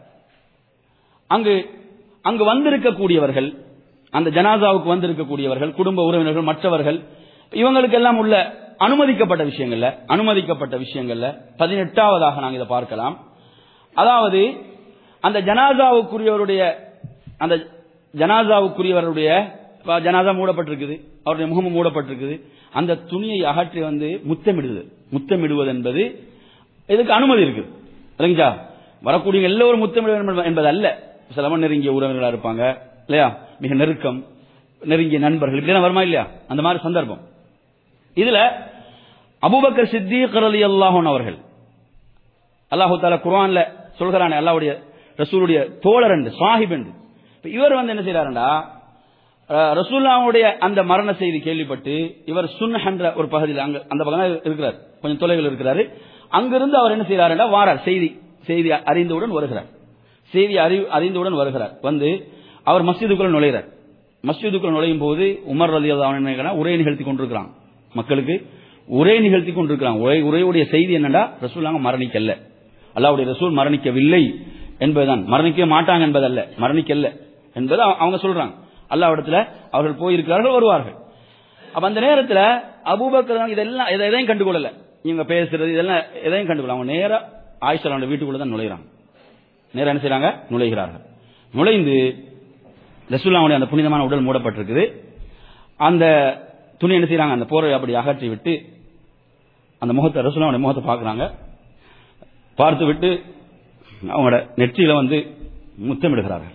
அங்கு அங்கு வந்திருக்கக்கூடியவர்கள் அந்த ஜனாசாவுக்கு வந்திருக்கக்கூடியவர்கள் குடும்ப உறவினர்கள் மற்றவர்கள் இவங்களுக்கெல்லாம் உள்ள அனுமதிக்கப்பட்ட விஷயங்கள்ல அனுமதிக்கப்பட்ட விஷயங்கள்ல பதினெட்டாவதாக நாங்கள் இதை பார்க்கலாம் அதாவது அந்த ஜனாசாவுக்குரியவருடைய அந்த ஜனாசாவுக்குரியவருடைய இப்ப ஜனாசா மூடப்பட்டிருக்குது அவருடைய முகமும் மூடப்பட்டிருக்குது அந்த துணியை அகற்றி வந்து முத்தமிடுது முத்தமிடுவது என்பது இதுக்கு அனுமதி இருக்குது இல்லைங்களா வரக்கூடிய எல்லோரும் முத்தமிட வேண்டும் என்பது அல்ல சிலவன் நெருங்கிய உறவினர்களா இருப்பாங்க இல்லையா மிக நெருக்கம் நெருங்கிய நண்பர்கள் இப்படிலாம் வருமா இல்லையா அந்த மாதிரி சந்தர்ப்பம் இதுல அபூபக்கர் சித்திக் ரலியல்லாஹு அன்ஹு அவர்கள் அல்லாஹு தாலா குர்ஆன்ல சொல்கிறானே அல்லாஹ்வுடைய ரசூலுடைய தோழர் என்று சாஹிப் என்று இப்ப இவர் வந்து என்ன செய்யறாருண்டா அஹ், ரசூலுல்லாஹ்வுடைய அந்த மரண செய்தி கேள்விப்பட்டு இவர் சுன்ஹ் என்ற ஒரு பகுதியில் அங்க அந்த பக்கம் இருக்கிறார் கொஞ்சம் தொலைவில் இருக்கிறாரு அங்கிருந்து அவர் என்ன செய்யறாருண்டா வாரார் செய்தி செய்தி அறிந்தவுடன் வருகிறார் செய்தி அறி அறிந்தவுடன் வருகிறார் வந்து அவர் மஸ்ஜிதுக்குள்ள நுழைகிறார் மஸ்ஜிதுக்குள்ள நுழையும் போது உமர் ரலி அவன் உரை நிகழ்த்தி கொண்டிருக்கிறான் மக்களுக்கு உரை நிகழ்த்தி கொண்டிருக்கிறான் உரை உரையுடைய செய்தி என்னடா ரசூலாங்க மரணிக்கல்ல அல்லாவுடைய ரசூல் மரணிக்கவில்லை என்பதுதான் மரணிக்க மாட்டாங்க என்பதல்ல மரணிக்கல்ல என்பது அவ- அவங்க சொல்றாங்க அல்லாவிடத்துல அவர்கள் போயிருக்கிறார்கள் வருவார்கள் அப்ப அந்த நேரத்துல அபூபக்கர் இதெல்லாம் இதை எதையும் கண்டுகொள்ளல இவங்க பேசுறது இதெல்லாம் எதையும் கண்டுகொள்ள அவங்க நேரா ஆயிஷலாண்ட வீட்டுக்குள்ள தான் நுழைகிறாங்க நேரா என்ன செய்றாங்க நுழைகிறார்கள் நுழைந்து ரசூல்லாவுடைய அந்த புனிதமான உடல் மூடப்பட்டிருக்குது அந்த துணி என்ன செய்றாங்க அந்த போரை அப்படி அகற்றி விட்டு அந்த முகத்தை ரசூலாவுடைய முகத்தை பார்க்கறாங்க பார்த்து விட்டு அவங்களோட நெற்றியில வந்து முத்தமிடுகிறார்கள்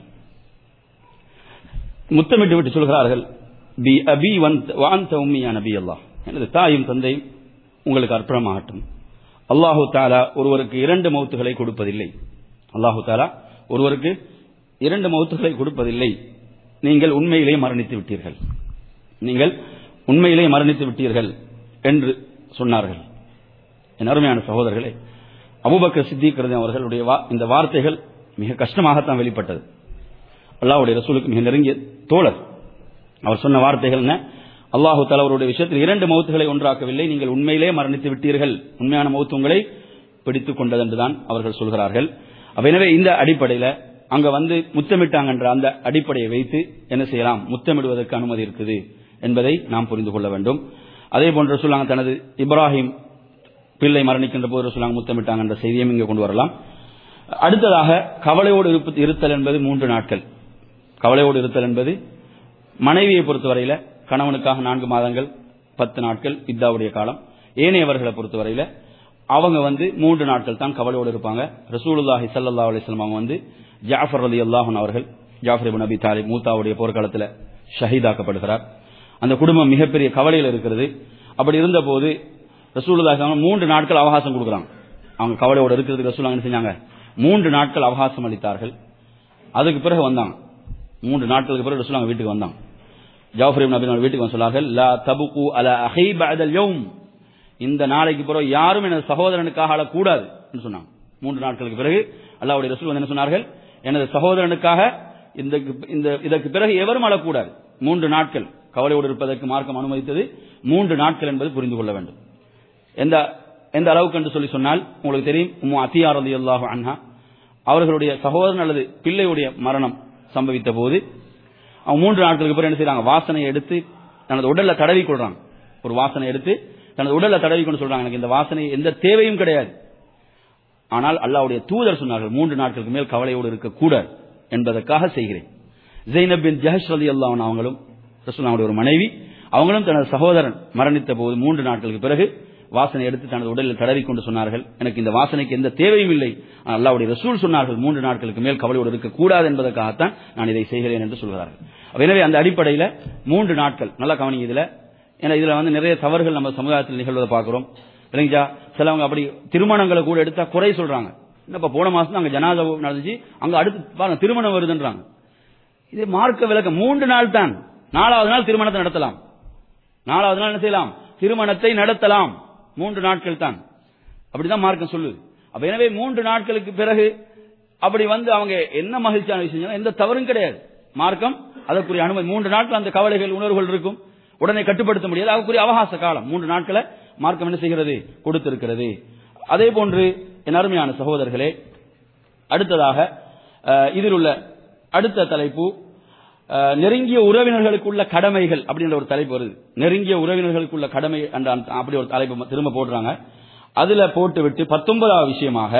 முத்தமிட்டு விட்டு சொல்கிறார்கள் பி அபி வந்த வாந்த உம்மியா நபி அல்லாஹ் எனது தாயும் தந்தையும் உங்களுக்கு அர்ப்பணமாகட்டும் அல்லாஹு தாலா ஒருவருக்கு இரண்டு மௌத்துகளை கொடுப்பதில்லை அல்லாஹு தாலா ஒருவருக்கு இரண்டு மௌத்துகளை கொடுப்பதில்லை நீங்கள் உண்மையிலே மரணித்து விட்டீர்கள் நீங்கள் உண்மையிலே மரணித்து விட்டீர்கள் என்று சொன்னார்கள் என் அருமையான சகோதரர்களே அபூபக்கர் சித்திக் ரலியல்லாஹு அவர்களுடைய வா- இந்த வார்த்தைகள் மிக கஷ்டமாகத்தான் வெளிப்பட்டது அல்லாஹ்வுடைய ரசூலுக்கு மிக நெருங்கிய தோழர் அவர் சொன்ன வார்த்தைகள் என்ன அல்லாஹு தஆலா அவருடைய விஷயத்தில் இரண்டு மௌத்துகளை ஒன்றாக்கவில்லை நீங்கள் உண்மையிலே மரணித்து விட்டீர்கள் உண்மையான மௌத்து உங்களை பிடித்துக் கொண்டது என்றுதான் அவர்கள் சொல்கிறார்கள் அப்ப எனவே இந்த அடிப்படையில அங்க வந்து முத்தமிட்டாங்கன்ற அந்த அடிப்படையை வைத்து என்ன செய்யலாம் முத்தமிடுவதற்கு அனுமதி இருக்குது என்பதை நாம் புரிந்து கொள்ள வேண்டும் அதே போன்று சொல்லாங்க தனது இப்ராஹிம் பிள்ளை மரணிக்கின்ற போது சொல்லாங்க முத்தமிட்டாங்க என்ற செய்தியும் இங்கே கொண்டு வரலாம் அடுத்ததாக கவலையோடு இருப்பு- இருத்தல் என்பது மூன்று நாட்கள் கவலையோடு இருத்தல் என்பது மனைவியை பொறுத்தவரையில கணவனுக்காக நான்கு மாதங்கள் பத்து நாட்கள் இத்தாவுடைய காலம் ஏனையவர்களை பொறுத்தவரையில அவங்க வந்து மூன்று நாட்கள் தான் கவலையோடு இருப்பாங்க ரசூலுல்லாஹி ஸல்லல்லாஹு அலைஹி வஸல்லம் அவங்க வந்து ஜாஃபர் ரலியல்லாஹு அன்ஹு அவர்கள் ஜாஃபர் இப்னு அபி தாலிப் மூத்தாவுடைய போர்க்காலத்தில் ஷஹீதாக்கப்படுகிறார் அந்த குடும்பம் மிகப்பெரிய கவலையில் இருக்கிறது அப்படி இருந்தபோது ரசூலுல்லாஹி ஸல்லல்லாஹு அலைஹி வஸல்லம் மூன்று நாட்கள் அவகாசம் கொடுக்குறாங்க அவங்க கவலையோடு இருக்கிறதுக்கு ரசூலுல்லாஹி என்ன செஞ்சாங்க மூன்று நாட்கள் அவகாசம் அளித்தார்கள் அதுக்கு பிறகு வந்தாங்க மூன்று நாட்களுக்கு பிறகு ரசூலுல்லாஹி வீட்டுக்கு வந்தாங்க ஜாஃபர் இப்னு அபி தாலிப் வீட்டுக்கு வந்து சொன்னார்கள் லா தபுகு அலா அஹி பஅதல் யௌம் இந்த நாளைக்கு பிறகு யாரும் எனது சகோதரனுக்காக அழக்கூடாது என்று சொன்னாங்க மூன்று நாட்களுக்கு பிறகு அல்லாஹ்வுடைய ரசூல் வந்து என்ன சொன்னார்கள் எனது சகோதரனுக்காக இந்த இந்த இதற்கு பிறகு எவரும் அழக்கூடாது மூன்று நாட்கள் கவலையோடு இருப்பதற்கு மார்க்கம் அனுமதித்தது மூன்று நாட்கள் என்பது புரிந்து கொள்ள வேண்டும் எந்த எந்த அளவுக்கு என்று சொல்லி சொன்னால் உங்களுக்கு தெரியும் உம்மு அத்தியார் ரலியல்லாஹு அன்ஹா அவர்களுடைய சகோதரன் அல்லது பிள்ளையுடைய மரணம் சம்பவித்த போது அவங்க மூன்று நாட்களுக்கு பிறகு என்ன செய்றாங்க வாசனையை எடுத்து தனது உடல்ல தடவி கொள்றாங்க ஒரு வாசனை எடுத்து தனது உடல்ல தடவி கொண்டு சொல்றாங்க எனக்கு இந்த வாசனை எந்த தேவையும் கிடையாது ஆனால் அல்லாஹ்வுடைய தூதர் சொன்னார்கள் மூன்று நாட்களுக்கு மேல் கவலையோடு இருக்கக்கூடாது என்பதற்காக செய்கிறேன் ஜெய்னப் பின் ஜஹஷ் ரலியல்லாஹு அன்ஹா அவங்களும் ரசூலுல்லாஹ்வுடைய ஒரு மனைவி அவங்களும் தனது சகோதரன் மரணித்த போது மூன்று நாட்களுக்கு பிறகு வாசனை எடுத்து தனது உடலில் தடவி கொண்டு சொன்னார்கள் எனக்கு இந்த வாசனைக்கு எந்த தேவையும் இல்லை ஆனால் அல்லாஹ்வுடைய ரசூல் சொன்னார்கள் மூன்று நாட்களுக்கு மேல் கவலையோடு இருக்கக்கூடாது என்பதற்காகத்தான் நான் இதை செய்கிறேன் என்று சொல்கிறார்கள் அப்ப எனவே அந்த அடிப்படையில் மூன்று நாட்கள் நல்லா கவனிங்க இதுல ஏன்னா இதுல வந்து நிறைய தவறுகள் நம்ம சமுதாயத்தில் நிகழ்வதை பார்க்கிறோம் இல்லைங்களா சிலவங்க அப்படி திருமணங்களை கூட எடுத்தா குறை சொல்றாங்க என்னப்பா போன மாசம் அங்க ஜனாதா நடந்துச்சு அங்க அடுத்து பாருங்க திருமணம் வருதுன்றாங்க இது மார்க்க விளக்கம் மூன்று நாள் தான் நாலாவது நாள் திருமணத்தை நடத்தலாம் நாலாவது நாள் என்ன செய்யலாம் திருமணத்தை நடத்தலாம் மூன்று நாட்கள் தான் அப்படிதான் மார்க்கம் சொல்லுது அப்ப எனவே மூன்று நாட்களுக்கு பிறகு அப்படி வந்து அவங்க என்ன மகிழ்ச்சியான விஷயம் சொன்னா, எந்த தவறும் கிடையாது மார்க்கம் அதற்குரிய அனுமதி மூன்று நாட்கள் அந்த கவலைகள் உணர்வுகள் இருக்கும் உடனே கட்டுப்படுத்த முடியாது அதற்குரிய அவகாச காலம் மூன்று நாட்களை மார்க்கம் என்ன செய்கிறது கொடுத்திருக்கிறது அதே போன்று என் அருமையான சகோதரர்களே அடுத்ததாக அஹ், இதில் உள்ள அடுத்த தலைப்பு அஹ், நெருங்கிய உறவினர்களுக்குள்ள கடமைகள் அப்படின்ற ஒரு தலைப்பு வருது நெருங்கிய உறவினர்களுக்குள்ள கடமை என்ற அந்த- அப்படி ஒரு தலைப்பு திரும்ப போடுறாங்க அதுல போட்டு விட்டு பத்தொன்பதாவது விஷயமாக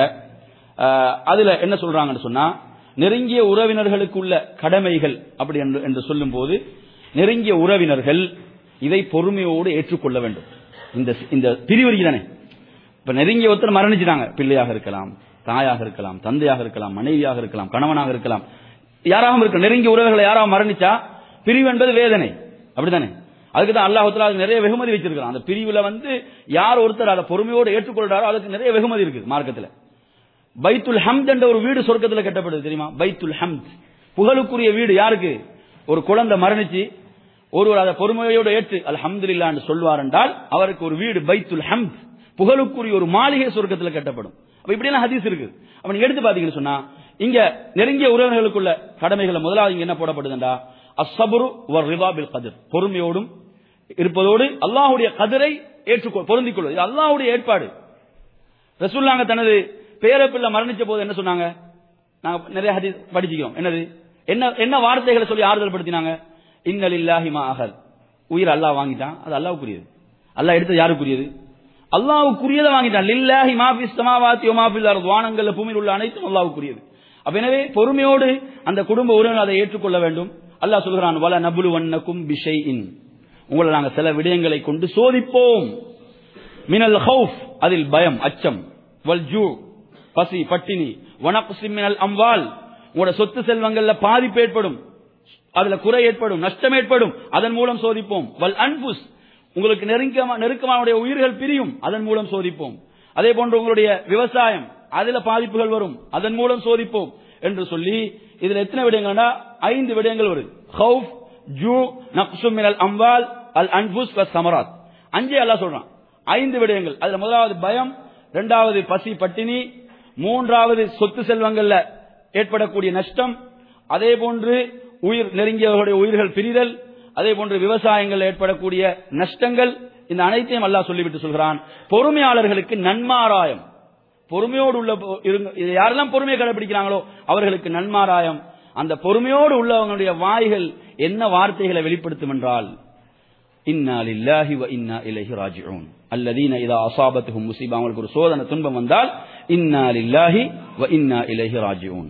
அஹ், அதுல என்ன சொல்றாங்கன்னு சொன்னா நெருங்கிய உறவினர்களுக்குள்ள கடமைகள் அப்படி என்று என்று சொல்லும் போது நெருங்கிய உறவினர்கள் இதை பொறுமையோடு ஏற்றுக்கொள்ள வேண்டும் இந்த இந்த பிரிவு தானே இப்ப நெருங்கிய ஒருத்தர் மரணிச்சிட்டாங்க பிள்ளையாக இருக்கலாம் தாயாக இருக்கலாம் தந்தையாக இருக்கலாம் மனைவியாக இருக்கலாம் கணவனாக இருக்கலாம் யாராகவும் இருக்கலாம் நெருங்கிய உறவுகளை யாராவது மரணிச்சா பிரிவு என்பது வேதனை அப்படித்தானே அதுக்கு தான் அல்லாஹத்துல அது நிறைய வெகுமதி வச்சிருக்கலாம் அந்த பிரிவுல வந்து யார் ஒருத்தர் அதை பொறுமையோடு ஏற்றுக்கொள்றாரோ அதுக்கு நிறைய வெகுமதி இருக்கு மார்க்கத்துல பைத்துல் ஹம்த் என்ற ஒரு வீடு சொர்க்கத்துல கட்டப்படுது தெரியுமா பைத்துல் ஹம்த் புகழுக்குரிய வீடு யாருக்கு ஒரு குழந்தை மரணிச்சு ஒருவர் அதை பொறுமையோடு ஏற்று அல்ஹம்துலில்லாஹ் என்று சொல்வார் என்றால் அவருக்கு ஒரு வீடு பைத்துல் ஹம்த் புகழுக்குரிய ஒரு மாளிகை சொர்க்கத்துல கட்டப்படும் அப்ப இப்படி எல்லாம் ஹதீஸ் இருக்கு அப்ப நீங்க எடுத்து பாத்தீங்கன்னு சொன்னா இங்க நெருங்கிய உறவினர்களுக்குள்ள கடமைகளை முதலாவது இங்க என்ன போடப்படுதுண்டா அஸ்ஸபுரு வர் ரிதா பில் கதிர் பொறுமையோடும் இருப்பதோடு அல்லாஹ்வுடைய கதிரை ஏற்றுக்கொள் பொருந்திக் கொள்வது இது அல்லாஹ்வுடைய ஏற்பாடு ரசூல்லாங்க தனது பேரப்பிள்ளை மரணிச்ச போது என்ன சொன்னாங்க நாங்க நிறைய ஹதீஸ் படிச்சுக்கிறோம் என்னது என்ன என்ன வார்த்தைகளை சொல்லி ஆறுதல் படுத்தினாங்க இன்னலில்லாஹி மா அகல் உயிர் அல்லாஹ் வாங்கிட்டான் அது அல்லாஹ்வுக்குரியது அல்லாஹ் எடுத்தது யாருக்குரியது அல்லாஹ்வுக்குரியதை வாங்கிட்டான் லில்லாஹி மா ஃபிஸ் ஸமாவாத்தி வ மா ஃபில் அர்த் வானங்கள்ல பூமியில் உள்ள அனைத்தும் அல்லாஹ்வுக்குரியது அப்ப எனவே பொறுமையோடு அந்த குடும்ப உறவினர் அதை ஏற்றுக்கொள்ள வேண்டும் அல்லாஹ் சொல்கிறான் வல நபுலு வன்னக்கும் பிஷைஇன் உங்களை நாங்க சில விடயங்களை கொண்டு சோதிப்போம் மினல் ஹவுஃப் அதில் பயம் அச்சம் வல் ஜூ பசி பட்டினி வனக்ஸி மினல் அம்வால் உங்களோட சொத்து செல்வங்கள்ல பாதிப்பு ஏற்படும் அதுல குறை ஏற்படும் நஷ்டம் ஏற்படும் அதன் மூலம் சோதிப்போம் வல் அன்புஸ் உங்களுக்கு நெருக்கமா நெருக்கமானுடைய உயிர்கள் பிரியும் அதன் மூலம் சோதிப்போம் அதே போன்று உங்களுடைய விவசாயம் அதுல பாதிப்புகள் வரும் அதன் மூலம் சோதிப்போம் என்று சொல்லி இதுல எத்தனை விடயங்கள்னா ஐந்து விடயங்கள் வருது ஹவுஃப் ஜூ நக்சு மினல் அம்வால் அல் அன்புஸ் வஸ் சமராத் அஞ்சே அல்லாஹ் சொல்றான் ஐந்து விடயங்கள் அதுல முதலாவது பயம் இரண்டாவது பசி பட்டினி மூன்றாவது சொத்து செல்வங்கள்ல ஏற்படக்கூடிய நஷ்டம் அதே போன்று உயிர் நெருங்கியவர்களுடைய உயிர்கள் பிரிதல் அதே போன்று விவசாயங்கள் ஏற்படக்கூடிய நஷ்டங்கள் இந்த அனைத்தையும் அல்லாஹ் சொல்லிவிட்டு சொல்கிறான் பொறுமையாளர்களுக்கு நன்மாராயம் பொறுமையோடு உள்ள பொ- இருங்க- இது யாரெல்லாம் பொறுமையை கடைபிடிக்கிறாங்களோ அவர்களுக்கு நன்மாராயம் அந்த பொறுமையோடு உள்ளவங்களுடைய வாய்கள் என்ன வார்த்தைகளை வெளிப்படுத்தும் என்றால் இன்னா லில்லாஹி வ இன்னா இலைஹி ராஜிஊன் அல்லதீன இதா அஸாபத்துஹும் முஸீபா அவங்களுக்கு ஒரு சோதனை துன்பம் வந்தால் இன்னா லில்லாஹி வ இன்னா இலைஹி ராஜிஊன்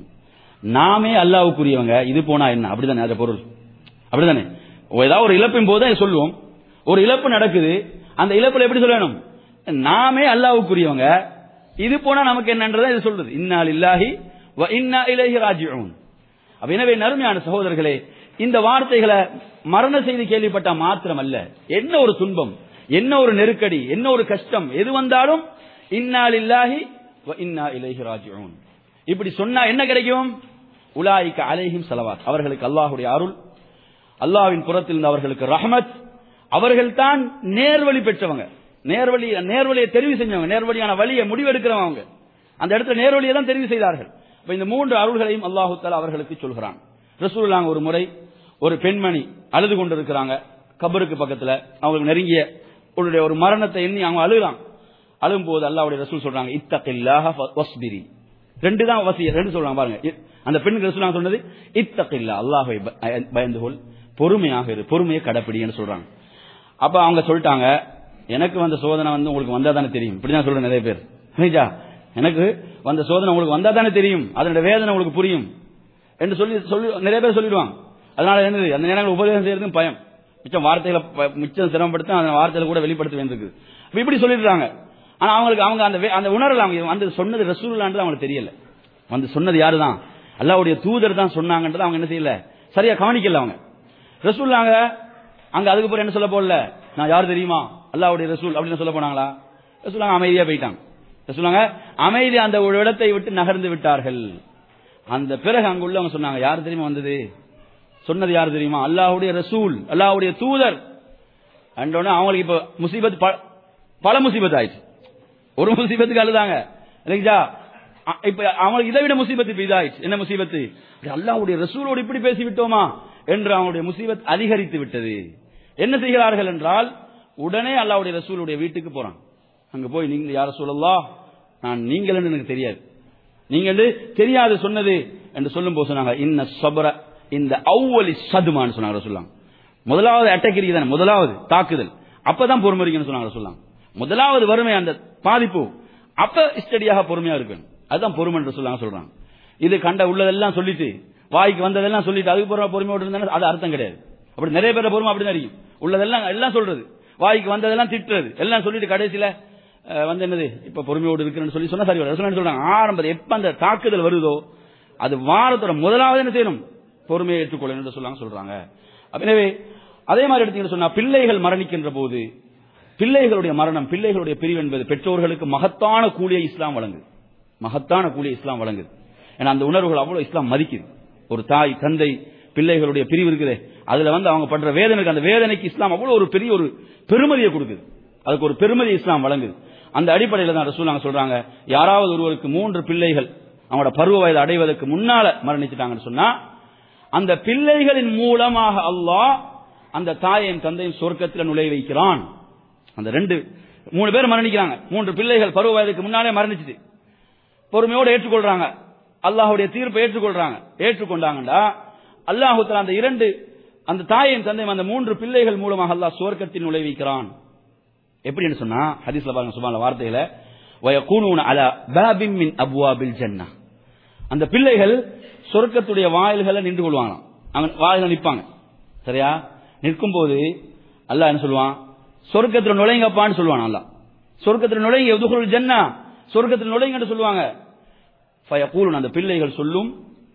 நாமே அல்லாஹ்வுக்குரியவங்க இது போனா என்ன அப்படிதானே அது பொருள் அப்படிதானே ஏதாவது ஒரு இழப்பின் போது தான் சொல்லுவோம் ஒரு இழப்பு நடக்குது அந்த இழப்புல எப்படி சொல்லணும் நாமே அல்லாஹ்வுக்குரியவங்க இது போனா நமக்கு என்னன்றதை இது சொல்றது இன்னா லில்லாஹி வ இன்னா இலைஹி ராஜிஊன் அப்ப எனவே நறுமையான சகோதரர்களே இந்த வார்த்தைகளை மரண செய்தி கேள்விப்பட்ட மாத்திரம் அல்ல என்ன ஒரு துன்பம் என்ன ஒரு நெருக்கடி என்ன ஒரு கஷ்டம் எது வந்தாலும் இன்னா லில்லாஹி வ இன்னா இலைஹி ராஜிஊன் இப்படி சொன்னா என்ன கிடைக்கும் உலாயிக்க அலைஹிம் ஸலவாத் அவர்களுக்கு அல்லாஹ்வுடைய அருள் அல்லாஹ்வின் புறத்தில் இருந்து அவர்களுக்கு ரஹமத் அவர்கள் தான் நேர்வழி பெற்றவங்க நேர்வழி நேர்வழியை தெரிவு செஞ்சவங்க நேர்வழியான வழியை முடிவெடுக்கிறவங்க அவங்க அந்த இடத்துல நேர்வழியை தான் தெரிவு செய்தார்கள் இப்ப இந்த மூன்று அருள்களையும் அல்லாஹு தஆலா அவர்களுக்கு சொல்கிறான் ரசூலுல்லாஹ் ஒரு முறை ஒரு பெண்மணி அழுது கொண்டிருக்கிறாங்க கபருக்கு பக்கத்துல அவங்களுக்கு நெருங்கிய உன்னுடைய ஒரு மரணத்தை எண்ணி அவங்க அழுகிறாங்க அழும் போது அல்லாஹ்வுடைய ரசூல் சொல்றாங்க இத்தகில்லாஹ வஸ்பிரி ரெண்டு தான் வசிய ரெண்டு சொல்றாங்க பாருங்க இ- அந்த பெண்ணுக்கு ரசூலுல்லாஹ் சொன்னது இத்தகில்லா அல்லாஹ்வை ப- பயந்து கொள் பொறுமையாக இரு பொறுமையை கடைப்பிடின்னு சொல்றாங்க அப்ப அவங்க சொல்லிட்டாங்க எனக்கு வந்த சோதனை வந்து உங்களுக்கு வந்தா தானே தெரியும் இப்படிதான் சொல்றேன் நிறைய பேர் புரியுதா எனக்கு வந்த சோதனை உங்களுக்கு வந்தா தானே தெரியும் அதனுடைய வேதனை உங்களுக்கு புரியும் என்று சொல்லி சொல்லி நிறைய பேர் சொல்லிடுவாங்க அதனால என்னது அந்த நேரங்கள் உபதேசம் செய்யறதும் பயம் மிச்சம் வார்த்தைகளை ப- மிச்சம் சிரமப்படுத்த அந்த வார்த்தைகளை கூட வெளிப்படுத்த வேண்டியிருக்கு இப்ப இப்படி சொல்லிடுறாங்க ஆனா அவங்களுக்கு அவங்க அந்த வே- அந்த உணரல அவங்க வந்து சொன்னது ரசூல்லான்றது அவங்களுக்கு தெரியல வந்து சொன்னது யாருதான் அல்லாவுடைய தூதர் தான் சொன்னாங்கன்றது அவங்க என்ன செய்யல சரியா கவனிக்கல அவங்க ரசூல்லாங்க அங்க அதுக்கப்புறம் என்ன சொல்ல போடல நான் யார் தெரியுமா அல்லாவுடைய ரசூல் அப்படின்னு சொல்ல போனாங்களா ரசூலாங்க அமைதியா போயிட்டாங்க ரசூலாங்க அமைதி அந்த ஒரு இடத்தை விட்டு நகர்ந்து விட்டார்கள் அந்த பிறகு அங்க உள்ளவங்க சொன்னாங்க யார் தெரியுமா வந்தது சொன்னது யார் தெரியுமா அல்லாஹ்வுடைய ரசூல் அல்லாஹ்வுடைய தூதர் அண்டோன்னு அவங்களுக்கு இப்ப முசீபத் ப- பல முசீபத் ஆயிடுச்சு ஒரு முசீபத்துக்கு அழுதாங்க இல்லைங்களா அ- இப்ப அவங்களுக்கு இதை விட முசீபத்து இப்ப இதாயிடுச்சு என்ன முசீபத்து அப்படி அல்லாஹ்வுடைய ரசூலோடு இப்படி பேசி விட்டோமா என்று அவங்களுடைய முசீபத் அதிகரித்து விட்டது என்ன செய்கிறார்கள் என்றால் உடனே அல்லாஹ்வுடைய ரசூலுடைய வீட்டுக்கு போறாங்க அங்க போய் நீங்க யார சொல்லலாம் நான் நீங்கள் எனக்கு தெரியாது நீங்க வந்து தெரியாது சொன்னது என்று சொல்லும் போது சொன்னாங்க இன்ன சபர இந்த அவ்வளி சதுமான்னு சொன்னாங்க சொல்லாங்க முதலாவது அட்டக்கிரி தானே முதலாவது தாக்குதல் அப்பதான் பொறுமரிக்கணும் சொன்னாங்க சொல்லாங்க முதலாவது வறுமை அந்த பாதிப்பு அப்ப ஸ்டடியாக பொறுமையா இருக்கணும் அதுதான் பொறுமை என்று சொல்லாங்க சொல்றாங்க இது கண்ட உள்ளதெல்லாம் சொல்லிட்டு வாய்க்கு வந்ததெல்லாம் சொல்லிட்டு அதுக்கு பிறகு பொறுமையோடு இருந்தா அது அர்த்தம் கிடையாது அப்படி நிறைய பேர் பொறுமை அப்படிதான் இருக்கும் உள்ளதெல்லாம் எல்லாம் சொல்றது வாய்க்கு வந்ததெல்லாம் திட்டுறது எல்லாம் சொல்லிட்டு கடைசியில அஹ், வந்து என்னது இப்ப பொறுமையோடு இருக்கிறேன்னு சொல்லி சொன்னா சரி வரும். ரசூலுல்லாஹி சொல்றாங்க ஆரம்பம் எப்ப அந்த தாக்குதல் வருதோ அது வாரத்தோட முதலாவது என்ன செய்யணும் பொறுமையை ஏற்றுக்கொள்ளணும் என்று சொல்லாங்க சொல்றாங்க அப்ப எனவே அதே மாதிரி எடுத்தீங்கன்னு சொன்னா பிள்ளைகள் மரணிக்கின்ற போது பிள்ளைகளுடைய மரணம் பிள்ளைகளுடைய பிரிவு என்பது பெற்றோர்களுக்கு மகத்தான கூலியை இஸ்லாம் வழங்குது மகத்தான கூலியை இஸ்லாம் வழங்குது ஏன்னா அந்த உணர்வுகள் அவ்வளவு இஸ்லாம் மதிக்குது ஒரு தாய் தந்தை பிள்ளைகளுடைய பிரிவு இருக்குதே அதுல வந்து அவங்க பண்ற வேதனைக்கு அந்த வேதனைக்கு இஸ்லாம் அவ்வளவு ஒரு பெரிய ஒரு பெருமதியை கொடுக்குது அதுக்கு ஒரு பெருமதி இஸ்லாம் வழங்குது அந்த அடிப்படையில் தான் ரசூலாங்க சொல்றாங்க யாராவது ஒருவருக்கு மூன்று பிள்ளைகள் அவங்களோட பருவ வயது அடைவதற்கு முன்னால மரணிச்சிட்டாங்கன்னு சொன்னா அந்த பிள்ளைகளின் மூலமாக அல்லாஹ் அந்த தாயையும் தந்தையும் சொர்க்கத்தில் நுழைய வைக்கிறான் அந்த ரெண்டு மூணு பேர் மரணிக்கிறாங்க மூன்று பிள்ளைகள் பருவ வயதுக்கு முன்னாலே மரணிச்சுட்டு பொறுமையோடு ஏற்றுக்கொள்றாங்க அல்லாஹ்வுடைய தீர்ப்பை ஏற்றுக்கொள்றாங்க ஏற்றுக்கொண்டாங்கடா அல்லாஹு தஆலா அந்த இரண்டு அந்த தாயையும் தந்தையும் அந்த மூன்று பிள்ளைகள் மூலமாக அல்லாஹ் சுவர்க்கத்தில் நுழைவிக்கிறான் எப்படின்னு சொன்னா ஹதீஸ்ல பாருங்க சுபான வார்த்தையில வயகூனூன அலா பாபின் மின் அப்வாபில் ஜன்னah அந்த பிள்ளைகள் சொர்க்கத்துடைய வாயில்களை நின்று கொள்வாங்களாம் அவங்க வாயில நிற்பாங்க சரியா நிற்கும் போது அல்லாஹ் என்ன சொல்லுவான் சொர்க்கத்துல நுழைங்கப்பான்னு சொல்லுவான் அல்லாஹ் சொர்க்கத்துல நுழைங்க எதுகுல் ஜன்னா சொர்க்கத்தில் நுழைங்கன்னு சொல்லுவாங்க ஃபயகூலுன் அந்த பிள்ளைகள் சொல்லும்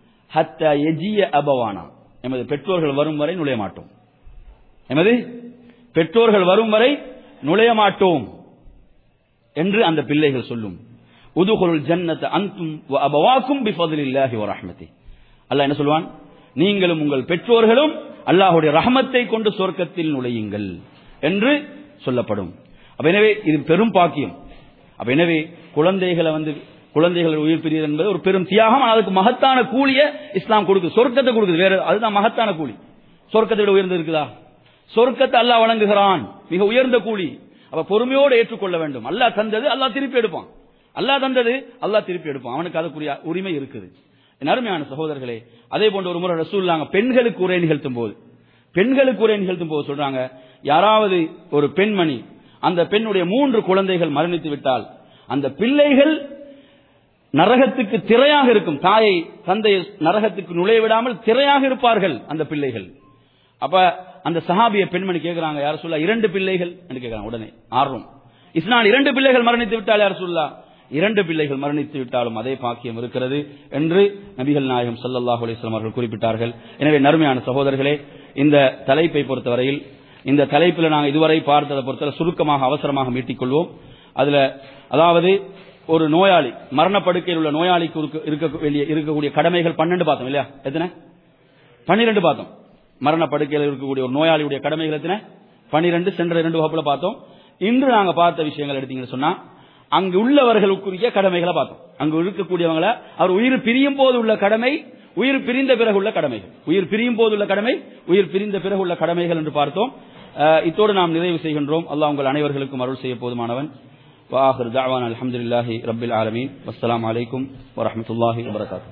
ஹத்தா எஜிய அபவானா எமது பெற்றோர்கள் வரும் வரை நுழைய மாட்டோம் எமது பெற்றோர்கள் வரும் வரை நுழைய மாட்டோம் என்று அந்த பிள்ளைகள் சொல்லும் உதுகுல் ஜன்னத அந்தும் வ அபவாக்கும் பிஃபதுலில்லாஹி வ ரஹ்மதி அல்லாஹ் என்ன சொல்வான் நீங்களும் உங்கள் பெற்றோர்களும் அல்லாஹ்வுடைய ரஹமத்தை கொண்டு சொர்க்கத்தில் நுழையுங்கள் என்று சொல்லப்படும் அப்ப எனவே இது பெரும் பாக்கியம் அப்ப எனவே குழந்தைகளை வந்து குழந்தைகள் உயிர் பிரியது என்பது ஒரு பெரும் தியாகம் ஆனா அதுக்கு மகத்தான கூலிய இஸ்லாம் கொடுக்குது சொர்க்கத்தை கொடுக்குது வேற அதுதான் மகத்தான கூலி சொர்க்கத்தை விட உயர்ந்து இருக்குதா சொர்க்கத்தை அல்லாஹ் வழங்குகிறான் மிக உயர்ந்த கூலி அப்ப பொறுமையோடு ஏற்றுக்கொள்ள வேண்டும் அல்லாஹ் தந்தது அல்லாஹ் திருப்பி எடுப்பான் அல்லாஹ் தந்தது அல்லாஹ் திருப்பி எடுப்பான் அவனுக்கு அதுக்குரிய உரிமை இருக்குது என் அருமையான சகோதரர்களே அதே போன்ற ஒரு முறை ரசூல்லாங்க பெண்களுக்கு உரை நிகழ்த்தும் போது பெண்களுக்கு உரை நிகழ்த்தும் போது சொல்றாங்க யாராவது ஒரு பெண்மணி அந்த பெண்ணுடைய மூன்று குழந்தைகள் மரணித்து விட்டால் அந்த பிள்ளைகள் நரகத்துக்கு திரையாக இருக்கும் தாயை தந்தையை நரகத்துக்கு நுழைய விடாமல் திரையாக இருப்பார்கள் அந்த பிள்ளைகள் அப்ப அந்த சஹாபிய பெண்மணி கேட்கிறாங்க யார் சொல்ல இரண்டு பிள்ளைகள் என்று கேட்கிறாங்க உடனே ஆர்வம் இஸ்னான் இரண்டு பிள்ளைகள் மரணித்து விட்டால் யார் சொல்லா இரண்டு பிள்ளைகள் மரணித்து விட்டாலும் அதே பாக்கியம் இருக்கிறது என்று நபிகள் நாயகம் ஸல்லல்லாஹு அலைஹி வஸல்லம் அவர்கள் குறிப்பிட்டார்கள் எனவே நறுமையான சகோதரர்களே இந்த தலைப்பை பொறுத்தவரையில் இந்த தலைப்பில் நாங்கள் இதுவரை பார்த்ததை பொறுத்தவரை சுருக்கமாக அவசரமாக மீட்டிக்கொள்வோம் அதுல அதாவது ஒரு நோயாளி மரணப்படுக்கையில் உள்ள நோயாளிக்கு இருக்க- இருக்க வேண்டிய இருக்கக்கூடிய கடமைகள் பன்னெண்டு பார்த்தோம் இல்லையா எத்தனை பன்னிரண்டு பார்த்தோம் மரணப்படுக்கையில் இருக்கக்கூடிய ஒரு நோயாளியுடைய கடமைகள் எத்தனை பன்னிரண்டு சென்ற இரண்டு வகுப்புல பார்த்தோம் இன்று நாங்க பார்த்த விஷயங்கள் எடுத்தீங்கன்னு சொன்னா அங்கு உள்ளவர்களுக்குரிய கடமைகளை பார்த்தோம் அங்கு இருக்கக்கூடியவங்களை அவர் உயிர் பிரியும் போது உள்ள கடமை உயிர் பிரிந்த பிறகு உள்ள கடமைகள் உயிர் பிரியும் போது உள்ள கடமை உயிர் பிரிந்த பிறகு உள்ள கடமைகள் என்று பார்த்தோம் அஹ், இத்தோடு நாம் நிறைவு செய்கின்றோம் அல்லாஹ் உங்கள் அனைவர்களுக்கும் அருள் செய்ய போதுமானவன் வாஹிர் தாவான் அல்ஹம்துலில்லாஹி ரப்பில் ஆலமீன் வஸ்ஸலாமு அலைக்கும் வரஹ்மத்துல்லாஹி வபரகாத்துஹு